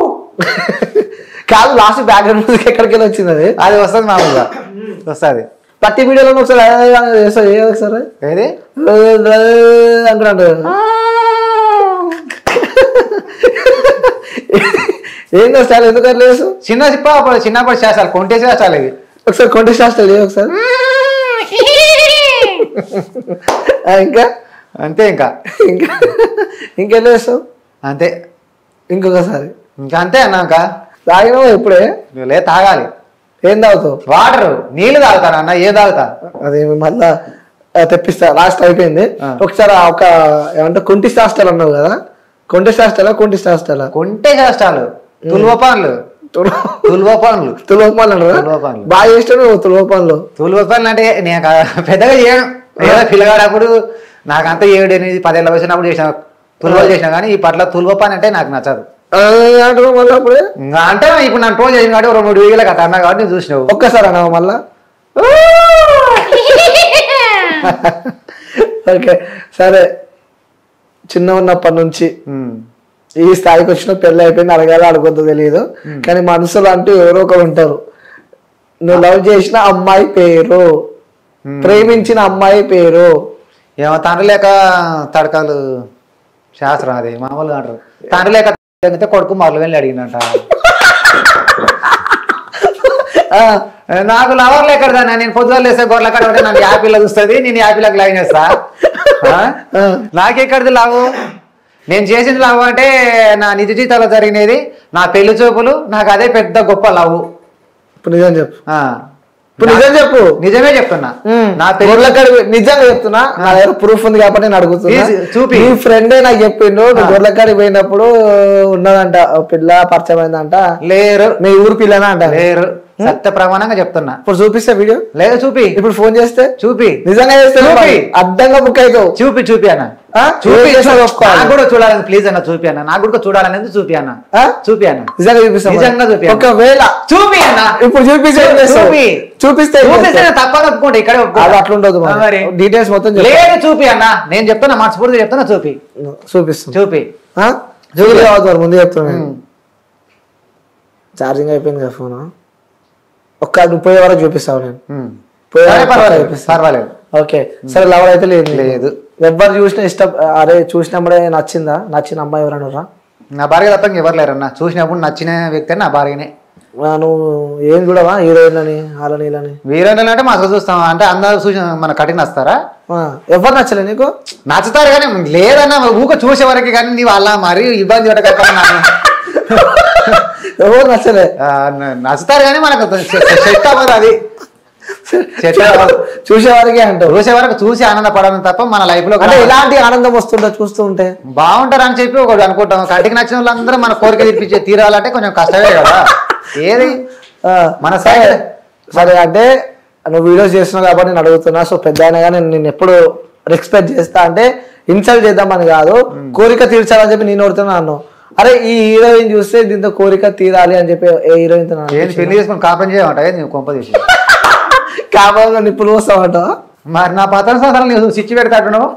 కాదు లాస్ట్ బ్యాక్గ్రౌండ్ మ్యూజిక్ ఎక్కడికి వెళ్ళి వచ్చింది అది అది వస్తుంది మామూలుగా వస్తుంది ప్రతి వీడియోలో ఒకసారి అదే అదే చేస్తావు, ఏ ఒకసారి ఏది అంటున్నాడు ఏందో స్టైల్ ఎందుకు అట్లా చేస్తావు? చిన్న చిప్ప అప్పుడు చిన్నప్పుడు చేస్తాను కొంటే చేస్తాను ఇది ఒకసారి కొంటే స్టైల్ చేయి ఒకసారి ఆ, ఇంకా అంతే ఇంకా ఇంకా ఇంకెట్లా చేస్తావు అంతే ఇంకొకసారి ఇంకా అంతే అన్నాక తాగినావు ఇప్పుడే లే తాగాలి ఏం తాగుతావు వాటర్ నీళ్లు తాగుతాను అన్న ఏ తాగుతా అది మళ్ళా ఆ, తెప్పిస్తా లాస్ట్ అయిపోయింది ఆ. ఒకసారి ఆ ఒక ఏమంటే కుంటి హాస్టల్ అన్నావు కదా కుంటి హాస్టలా కుంటి హాస్టలా కొంటే చేస్తాలు తులువపాన్లు తులువపాన్లు తులవపాలు అంటారా తులవపాన్లు. బాగా చేస్తాడు తులవపాలు తులువపాన్లు అంటే నేను కా- పెద్దగా చేయను ఏదో పిల్లగాడప్పుడు నాకంత ఏడు ఎనిమిది పదేళ్ళ వచ్చినప్పుడు చేసిన తులువలు చేసిన కానీ ఈ పట్ల తులువపాన్ అంటే నాకు నచ్చదు అంటారు మళ్ళీ అప్పుడే ఇంకా అంటే ఇప్పుడు నన్ను ట్రోల్ చేసిన కాబట్టి ఒక రెండు మూడు వీళ్ళకి అట్లా అన్నా కాబట్టి నేను చూసినావు ఒక్కసారి అన్నావు మళ్ళా ఓకే సరే చిన్న ఉన్నప్పటి నుంచి ఉమ్. ఈ స్థాయికి వచ్చిన పెళ్ళి అయిపోయింది అడగాల అడగొద్దో తెలియదు కానీ మనసులో అంటూ ఎవరో ఒకరు ఉంటారు నువ్వు లవ్ చేసిన అమ్మాయి పేరు ప్రేమించిన అమ్మాయి పేరు ఏమో తండ్రి లేక తడకలు శాస్త్రం అది మామూలుగా అంటారు తండ్రి లేక తగ్గితే కొడుకు మొదలు వెళ్ళి అడిగినట్ట ఆ, నాకు లవర్ లేకదా నేను పొద్దుగా లేస్తే గొర్రెల కాడ ఉంటే నన్ను యాపిల్ చూస్తుంది నేను యాపిల్కి లైన్ చేస్తా ఆ? ఆ. నాకెక్కడిది లావు నేను చేసింది లావు అంటే నా నిజ జీవితంలో జరిగినది నా పెళ్లి చూపులు నాకు అదే పెద్ద గొప్ప లవ్ ఇప్పుడు నిజం చెప్పు ఆ. ఇప్పుడు నిజం చెప్పు నిజమే చెప్తున్నా నా పెళ్లి గొర్రెలకాడి నిజంగా చెప్తున్నా నా దగ్గర ప్రూఫ్ ఉంది కాబట్టి నేను అడుగుతున్నా Please, చూపి. నీ ఫ్రెండే నాకు చెప్పిండు నువ్వు గొర్రెలకాడికి పోయినప్పుడు ఉన్నదంట ఓ పిల్ల పరిచయం అయిందంట లేరు మీ ఊరు పిల్లనా అంట లేరు సత్య ప్రమాణంగా చెప్తున్నా ఇప్పుడు చూపిస్తే వీడియో లేదు చూపి ఇప్పుడు ఫోన్ చేస్తే చూపి నిజంగా చేస్తే చూపి. మరి అడ్డంగా బుక్ అవుతావు చూపి చూపి అన్న ఆ? చూపి ఏం చేస్తావు ఒప్పుకోవాలి. నాకు కూడా చూడాలని ప్లీజ్ అన్న చూపి అన్న నాకు కూడా చూడాలనేది చూపి అన్న ఆ? చూపి అన్న నిజంగా చూపిస్తా మరి. నిజంగా చూపి అన్న. ఒకవేళ చూపి అన్న ఇప్పుడు చూపిస్తే ఏం చేస్తావు? చూపి. చూపిస్తే ఏం చూపిస్తే చేస్తావు? నేను తప్పని ఒప్పుకుంటా ఇక్కడే ఒప్పుకుంటా. అది అట్లుండదు ఆ, మరి. డీటెయిల్స్ మొత్తం చెప్పు. లేదు చూపి అన్న నేను చెప్తున్నా మనస్ఫూర్తి చెప్తున్నా చూపి చూపిస్తుంది చూపి ఆ? చూపి కావద్దు ముందు చెప్తున్నా ఛార్జింగ్ అయిపోయింది కదా ఫోన్ ఒక్క నువ్వు పోయే వరకు చూపిస్తావు నేను ఉమ్. పోయే సరే, వరకు పర్వాలేదు చూపిస్తా. పర్వాలేదు ఓకే సరే లవర్ అయితే లేదు నీకు. లేదు. ఎవ్వరు చూసినా ఇష్టం అరే చూసినప్పుడే నచ్చిందా నచ్చిన అమ్మాయి ఎవరైనా నా భార్య తప్ప ఎవరు లేరన్న చూసినప్పుడు నచ్చిన వ్యక్తి నా భార్యనే నువ్వు ఏం చూడవా హీరోయిన్లని వాళ్ళని వీళ్ళని వీరంటే అంటే మా అసలు చూస్తాం అంటే అందరూ చూసి మన కటింగ్ వస్తారా ఆ, ఎవరు నచ్చలే నీకు నచ్చుతారు కానీ లేదన్న ఊక చూసే వరకు కానీ నీవు అలా మరీ ఇబ్బంది పెట్టకపోయినా ఎవరు నచ్చలే నచ్చుతారు కానీ మనకు సెట్ అవ్వదు అది సెట్ అవ్వదు చూసే వారికే అంటావు చూసే వరకు చూసి ఆనందపడడం తప్ప మన లైఫ్ లో అంటే ఇలాంటి ఆనందం వస్తుందా చూస్తూ ఉంటే బాగుంటారు అని చెప్పి ఒకటి అనుకుంటాం కంటికి నచ్చిన వాళ్ళందరూ మన కోరిక తీర్పించే తీరాలంటే కొంచెం కష్టమే కదా ఏది ఆ, మన సరే సైడ్ సరే అంటే నువ్వు వీడియోస్ చేస్తున్నావు కాబట్టి నేను అడుగుతున్నా సో పెద్ద అయినా కానీ నేను ఎప్పుడు రెస్పెక్ట్ చేస్తా అంటే ఇన్సల్ట్ చేద్దామని కాదు కోరిక తీర్చాలని చెప్పి నేను అడుగుతున్నా అన్నావు అరే ఈ హీరోయిన్ చూస్తే దీంతో కోరిక తీరాలి అని చెప్పి ఏ హీరోయిన్ ఏంది పెళ్లి చేసుకుని కాపం చేయమంట ఏది నువ్వు కొంప తీసి కాపాగా నిప్పులు వస్తావట మరి నా పతన సంవత్సరాలు నువ్వు సిచ్చి పెడతాడు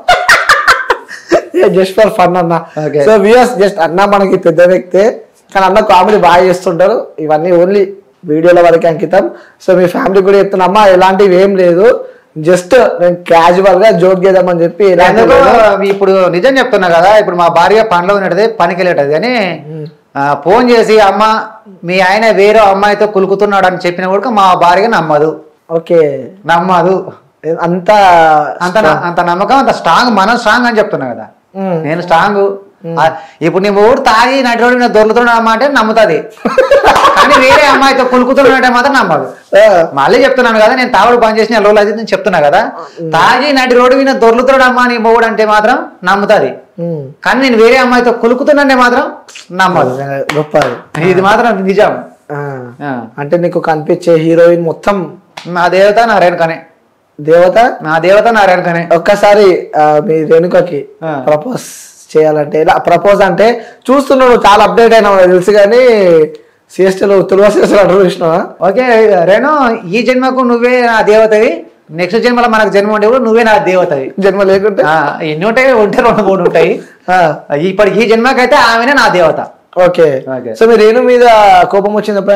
జస్ట్ ఫర్ ఫన్ అన్న Okay. సో వ్యూస్ జస్ట్ అన్న మనకి పెద్ద వ్యక్తే కానీ అన్న కామెడీ బాగా చేస్తుంటారు ఇవన్నీ ఓన్లీ వీడియోల వరకే అంకితం సో మీ ఫ్యామిలీ కూడా చెప్తున్నా అమ్మా ఎలాంటివి ఏం లేదు జస్ట్ నేను క్యాజువల్ గా జోక్ చేద్దామని చెప్పి ఎలాంటి ఎందుకు లేదు. ఇప్పుడు నిజం చెప్తున్నా కదా ఇప్పుడు మా భార్య పనిలో ఉన్నది పనికి వెళ్ళేటది కానీ ఆ, ఫోన్ చేసి అమ్మ మీ ఆయన వేరే అమ్మాయితో కులుకుతున్నాడు అని చెప్పిన కూడా మా భార్య నమ్మదు ఓకే నమ్మదు అంత అంత న- అంత నమ్మకం అంత స్ట్రాంగ్ మనం స్ట్రాంగ్ అని చెప్తున్నా కదా మ్మ్. నేను స్ట్రాంగ్ ఇప్పుడు నీ ఊరు తాగి నటి రోడ్డు మీద దొరుకుతున్నాడు అమ్మ అంటే నమ్ముతుంది కానీ వేరే అమ్మాయితో కులుకుతున్నాడంటే మాత్రం నమ్మదు ఆ, మళ్ళీ చెప్తున్నాను కదా నేను తాగుడు పని చేసిన రోజులు అది నేను చెప్తున్నా కదా తాగి నటి రోడ్డు మీద దొరుకుతున్నాడు అమ్మా నీ మొగుడు అంటే మాత్రం నమ్ముతుంది ఉమ్. కానీ నేను వేరే అమ్మాయితో కులుకుతున్నానే మాత్రం నమ్మదు నిజంగా గొప్ప అది. ఇది మాత్రం నిజం ఆ. ఆ. అంటే నీకు కనిపించే హీరోయిన్ మొత్తం నా దేవత నా రేణుకనే దేవత నా దేవత నా రేణుకనే ఒక్కసారి ఆ, మీ రేణుకకి ఆ. ప్రపోజ్ చేయాలంటే ఇలా ప్రపోజ్ అంటే చూస్తున్నావు నువ్వు చాలా అప్డేట్ అయినా నాకు తెలుసు కానీ సిఎస్టీలో తులవ సిఎస్టీలో అడ్డు చూసినావా ఓకే రేణు ఈ జన్మకు నువ్వే నా దేవతవి నెక్స్ట్ జన్మలో మనకు జన్మ ఉంటే కూడా నువ్వే నా దేవతవి జన్మ లేకుంటే ఆ, ఎన్ని ఉంటాయి ఉంటే రెండు మూడు ఉంటాయి ఆ, ఇప్పుడు ఈ జన్మకైతే ఆమెనే నా దేవత ఓకే ఓకే. సో మీ రేణు మీద కోపం వచ్చింది ఎప్పుడైనా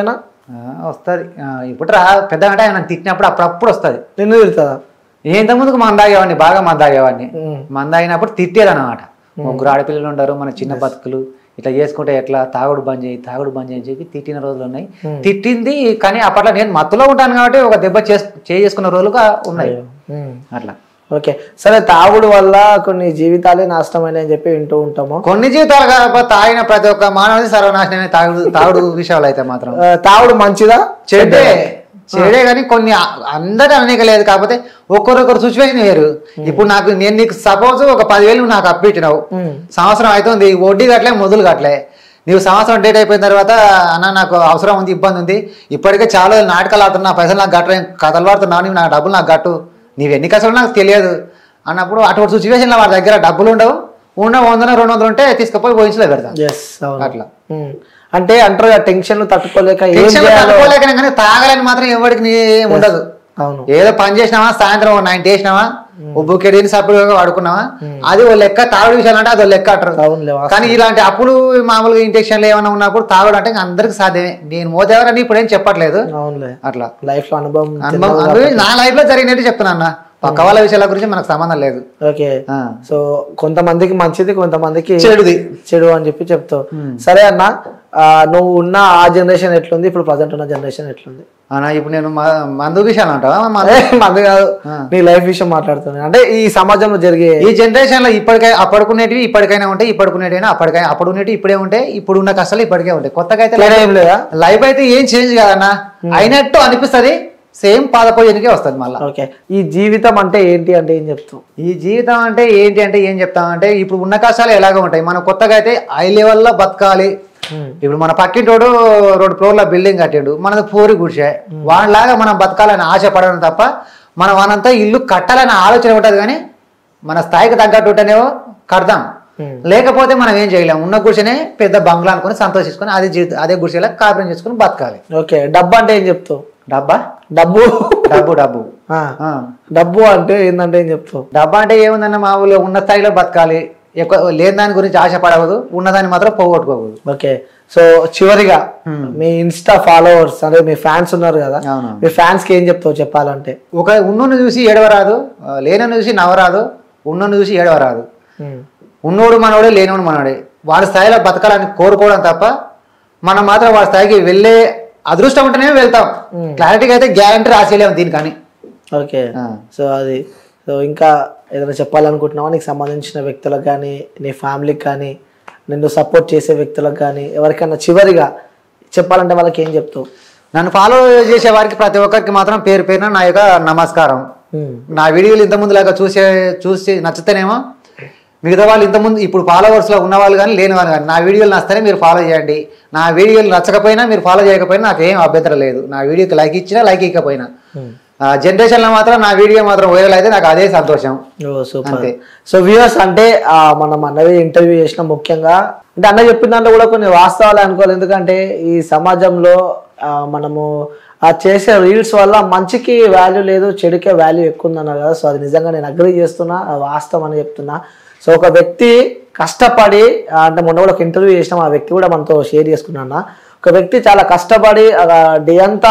ఆ, వస్తది ఆ, ఇప్పుడు రా పెద్ద అంటే ఆయన తిట్టినప్పుడు అప్పుడప్పుడు వస్తుంది నిన్ను తిడుతుందా ఇంత ముందుకు మందాగేవాడిని బాగా మందాగేవాడిని ఉమ్. మందాగినప్పుడు తిట్టేదన్నమాట ముగ్గురు ఆడపిల్లలు ఉండరు మన చిన్న బతుకులు ఇట్లా చేసుకుంటే ఎట్లా తాగుడు బంద్ చేయి తాగుడు బంద్ చేయి అని చెప్పి తిట్టిన రోజులు ఉన్నాయి తిట్టింది కానీ అప్పట్లో నేను మత్తులో ఉంటాను కాబట్టి ఒక దెబ్బ చేసు చేసుకున్న రోజులుగా ఉన్నాయి ఉమ్. అట్లా ఓకే సరే తాగుడు వల్ల కొన్ని జీవితాలే నాశనమైనాయని చెప్పి వింటూ ఉంటాము కొన్ని జీవితాలు కాకపోతే తాగిన ప్రతి ఒక్క మానవుడి సర్వనాశనమే తాగుడు తాగుడు విషయాలు అయితే మాత్రం ఆ, తాగుడు మంచిదా చెడే చెడే కానీ కొన్ని అందరూ అనేక లేదు కాకపోతే ఒక్కరొకరు సిచ్యువేషన్ వేరు ఇప్పుడు నాకు నేను నీకు సపోజ్ ఒక పదివేలు నువ్వు నాకు అప్పించినావు ఉమ్. సంవత్సరం అవుతుంది వడ్డీ కట్టలే మొదలు కట్టలే నీవు సంవత్సరం డేట్ అయిపోయిన తర్వాత అన్న నాకు అవసరం ఉంది ఇబ్బంది ఉంది ఇప్పటికే చాలా నాటకాలు ఆడుతున్నా పైసలు నాకు గట్ట కథలు పడుతున్నావు నీవు నాకు డబ్బులు నాకు గట్టు నీవు ఎన్ని కసలు నాకు తెలియదు అన్నప్పుడు అటువంటి సిచ్యువేషన్లో వాడి దగ్గర డబ్బులు ఉండవు ఉన్న వందన రెండు వందలు ఉంటే తీసుకుపోయి పోయించలే పెడతాను ఎస్ అవును అట్లా ఉమ్. అంటే అంటారు టెన్షన్ తట్టుకోలేక ఏం టెన్షన్ చేయాలో తట్టుకోలేకనే కానీ తాగలేని మాత్రం ఎవరికి నీ ఏం ఉండదు అవును ఏదో పని చేసినావా సాయంత్రం నైన్ చేసినావా బుక్కెడిని సపరేట్గా వాడుకున్నావా అది ఓ లెక్క తాగుడు విషయాలు అంటే అది ఓ లెక్క అంటారు అవునులే వాస్తవం. కానీ ఇలాంటి అప్పులు మామూలుగా ఇంటెక్షన్లు ఏమైనా ఉన్నప్పుడు తాగడం అంటే ఇంకా అందరికి సాధ్యమే నేను మోదేవరని ఇప్పుడు ఏం చెప్పట్లేదు అవునులే అట్లా లైఫ్ లో అనుభవం అనుభవం అనుభవం నా లైఫ్ లో జరిగినట్టు చెప్తున్నా అన్న పక్క వాళ్ళ విషయాల గురించి మనకు సంబంధం లేదు ఓకే ఆ. సో కొంతమందికి మంచిది కొంతమందికి చెడుది చెడు అని చెప్పి చెప్తావు సరే అన్న ఆ, నువ్వు ఉన్న ఆ జనరేషన్ ఎట్లుంది ఇప్పుడు ప్రజెంట్ ఉన్న జనరేషన్ ఎట్లుంది అన్న ఇప్పుడు నేను మ- మందు విషయాలు అంటావా మ- అదే మంది కాదు నీ లైఫ్ విషయం మాట్లాడుతున్నాను అంటే ఈ సమాజంలో జరిగే ఈ జనరేషన్ లో ఇప్పటికై అప్పటికునేటివి ఇప్పటికైనా ఉంటాయి ఇప్పటికునేటివి అప్పటికైనా అప్పుడు ఉండేవి ఇప్పుడే ఉంటాయి ఇప్పుడు ఉన్న కష్టాలు ఇప్పటికే ఉంటాయి కొత్తగా అయితే తేడా ఏం లేదా లైఫ్ అయితే ఏం చేంజ్ కాదన్న అయినట్టు అనిపిస్తది సేమ్ పాదపోయేనికే వస్తుంది మళ్ళీ ఓకే ఈ జీవితం అంటే ఏంటి అంటే ఏం చెప్తావు ఈ జీవితం అంటే ఏంటి అంటే ఏం చెప్తామంటే ఇప్పుడు ఉన్న కష్టాలు ఎలాగ ఉంటాయి మనం కొత్తగా అయితే హై లెవెల్లో బతకాలి ఇప్పుడు మన పక్కింటోడు రెండు ఫ్లోర్ల బిల్డింగ్ కట్టాడు మనది పూరి గుడిసే వాళ్ళలాగా మనం బతకాలని ఆశ పడడం తప్ప మనం మనంతా ఇల్లు కట్టాలని ఆలోచన ఉంటుంది కానీ మన స్థాయికి తగ్గట్టు ఉంటేనేవో కడదాం లేకపోతే మనం ఏం చేయలేం ఉన్న గుడిసెనే పెద్ద బంగ్లా అనుకుని సంతోషించుకొని అదే జీవితం అదే గుడిసెలా కాపురం చేసుకుని బతకాలి ఓకే డబ్బు అంటే ఏం చెప్తావు డబ్బా డబ్బు డబ్బు డబ్బు ఆ, ఆ. డబ్బు అంటే ఏంటంటే ఏం చెప్తావు డబ్బా అంటే ఏముందన్న మామూలుగా ఉన్న స్థాయిలో బతకాలి ఎక్కువ లేని దాని గురించి ఆశపడవద్దు ఉన్నదాన్ని మాత్రం పోగొట్టుకోవద్దు ఓకే సో చివరిగా మీ ఇన్స్టా ఫాలోవర్స్ అంటే మీ ఫ్యాన్స్ ఉన్నారు కదా అవును. మీ ఫ్యాన్స్ కి ఏం చెప్తావు చెప్పాలంటే ఒక ఉన్నోని చూసి ఏడవరాదు ఆ, లేనోని చూసి నవ్వరాదు ఉన్నోని చూసి ఏడవరాదు ఉమ్. ఉన్నోడు మనోడే లేనోడు మనోడే వాడి స్థాయిలో బతకాలని కోరుకోవడం తప్ప మనం మాత్రం వాడి స్థాయికి వెళ్ళే అదృష్టం ఉంటేనే వెళ్తాం క్లారిటీగా అయితే గ్యారంటీ రాసేయలేము దీనికని ఓకే ఆ. సో అది సో ఇంకా ఏదైనా చెప్పాలనుకుంటున్నావా నీకు సంబంధించిన వ్యక్తులకు కానీ నీ ఫ్యామిలీకి కానీ నిన్ను సపోర్ట్ చేసే వ్యక్తులకు కానీ ఎవరికైనా చివరిగా చెప్పాలంటే వాళ్ళకి ఏం చెప్తావు నన్ను ఫాలో చేసే వారికి ప్రతి ఒక్కరికి మాత్రం పేరు పేరున నా యొక్క నమస్కారం ఉమ్. నా వీడియోలు ఇంతకుముందు లాగా చూసే చూసి నచ్చితేనేమో మిగతా వాళ్ళు ఇంతకుముందు ఇప్పుడు ఫాలోవర్స్లో ఉన్న వాళ్ళు కానీ లేని వాళ్ళు కానీ నా వీడియోలు నచ్చితేనే మీరు ఫాలో చేయండి నా వీడియోలు నచ్చకపోయినా మీరు ఫాలో చేయకపోయినా నాకు ఏం అభ్యంతరం లేదు నా వీడియోకి లైక్ ఇచ్చినా లైక్ ఇవ్వకపోయినా ఆ జనరేషన్లో మాత్రం నా వీడియో మాత్రం వైరల్ అయితే నాకు అదే సంతోషం ఓ సూపర్ అంతే. సో వ్యూవర్స్ అంటే ఆ, మనం అన్నవి ఇంటర్వ్యూ చేసిన ముఖ్యంగా అంటే అన్న చెప్పిన దాంట్లో కూడా కొన్ని వాస్తవాలు అనుకోవాలి ఎందుకంటే ఈ సమాజంలో ఆ, మనము ఆ చేసే రీల్స్ వల్ల మంచికి వాల్యూ లేదు చెడుకే వాల్యూ ఎక్కువ ఉందన్నారు కదా సో అది నిజంగా నేను అగ్రి చేస్తున్నా అది వాస్తవం అని చెప్తున్నా సో ఒక వ్యక్తి కష్టపడి ఆ, అంటే మొన్న కూడా ఒక ఇంటర్వ్యూ చేసినాం ఆ వ్యక్తి కూడా మనతో షేర్ చేసుకున్నా ఒక వ్యక్తి చాలా కష్టపడి డే అంతా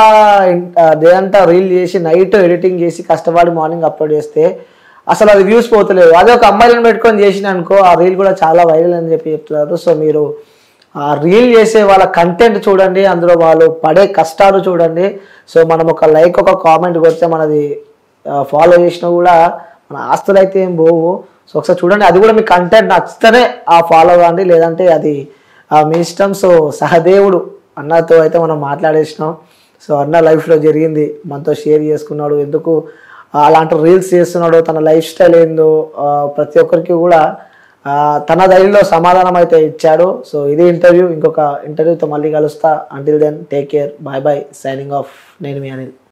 డే అంతా రీల్ చేసి నైట్ ఎడిటింగ్ చేసి కష్టపడి మార్నింగ్ అప్లోడ్ చేస్తే అసలు అది వ్యూస్ పోతలేవు అదే ఒక అమ్మాయిలను పెట్టుకొని చేసిన అనుకో ఆ రీల్ కూడా చాలా వైరల్ అని చెప్పి చెప్తున్నారు సో మీరు ఆ రీల్ చేసే వాళ్ళ కంటెంట్ చూడండి అందులో వాళ్ళు పడే కష్టాలు చూడండి సో మనం ఒక లైక్ ఒక కామెంట్ కొడితే మనది ఫాలో చేసినా కూడా మన ఆస్తులు అయితే ఏం పోవు సో ఒకసారి చూడండి అది కూడా మీ కంటెంట్ నచ్చితేనే ఆ ఫాలో కాండి లేదంటే అది ఆ, మీ ఇష్టం సో సహదేవుడు అన్నతో అయితే మనం మాట్లాడేసినాం సో అన్న లైఫ్లో జరిగింది మనతో షేర్ చేసుకున్నాడు ఎందుకు అలాంటి రీల్స్ చేస్తున్నాడు తన లైఫ్ స్టైల్ ఏందో ఆ, ప్రతి ఒక్కరికి కూడా ఆ, తన దైల్లో సమాధానం అయితే ఇచ్చాడు సో ఇది ఇంటర్వ్యూ ఇంకొక ఇంటర్వ్యూతో మళ్ళీ కలుస్తా until then take care bye bye signing off నేను మీ అనిల్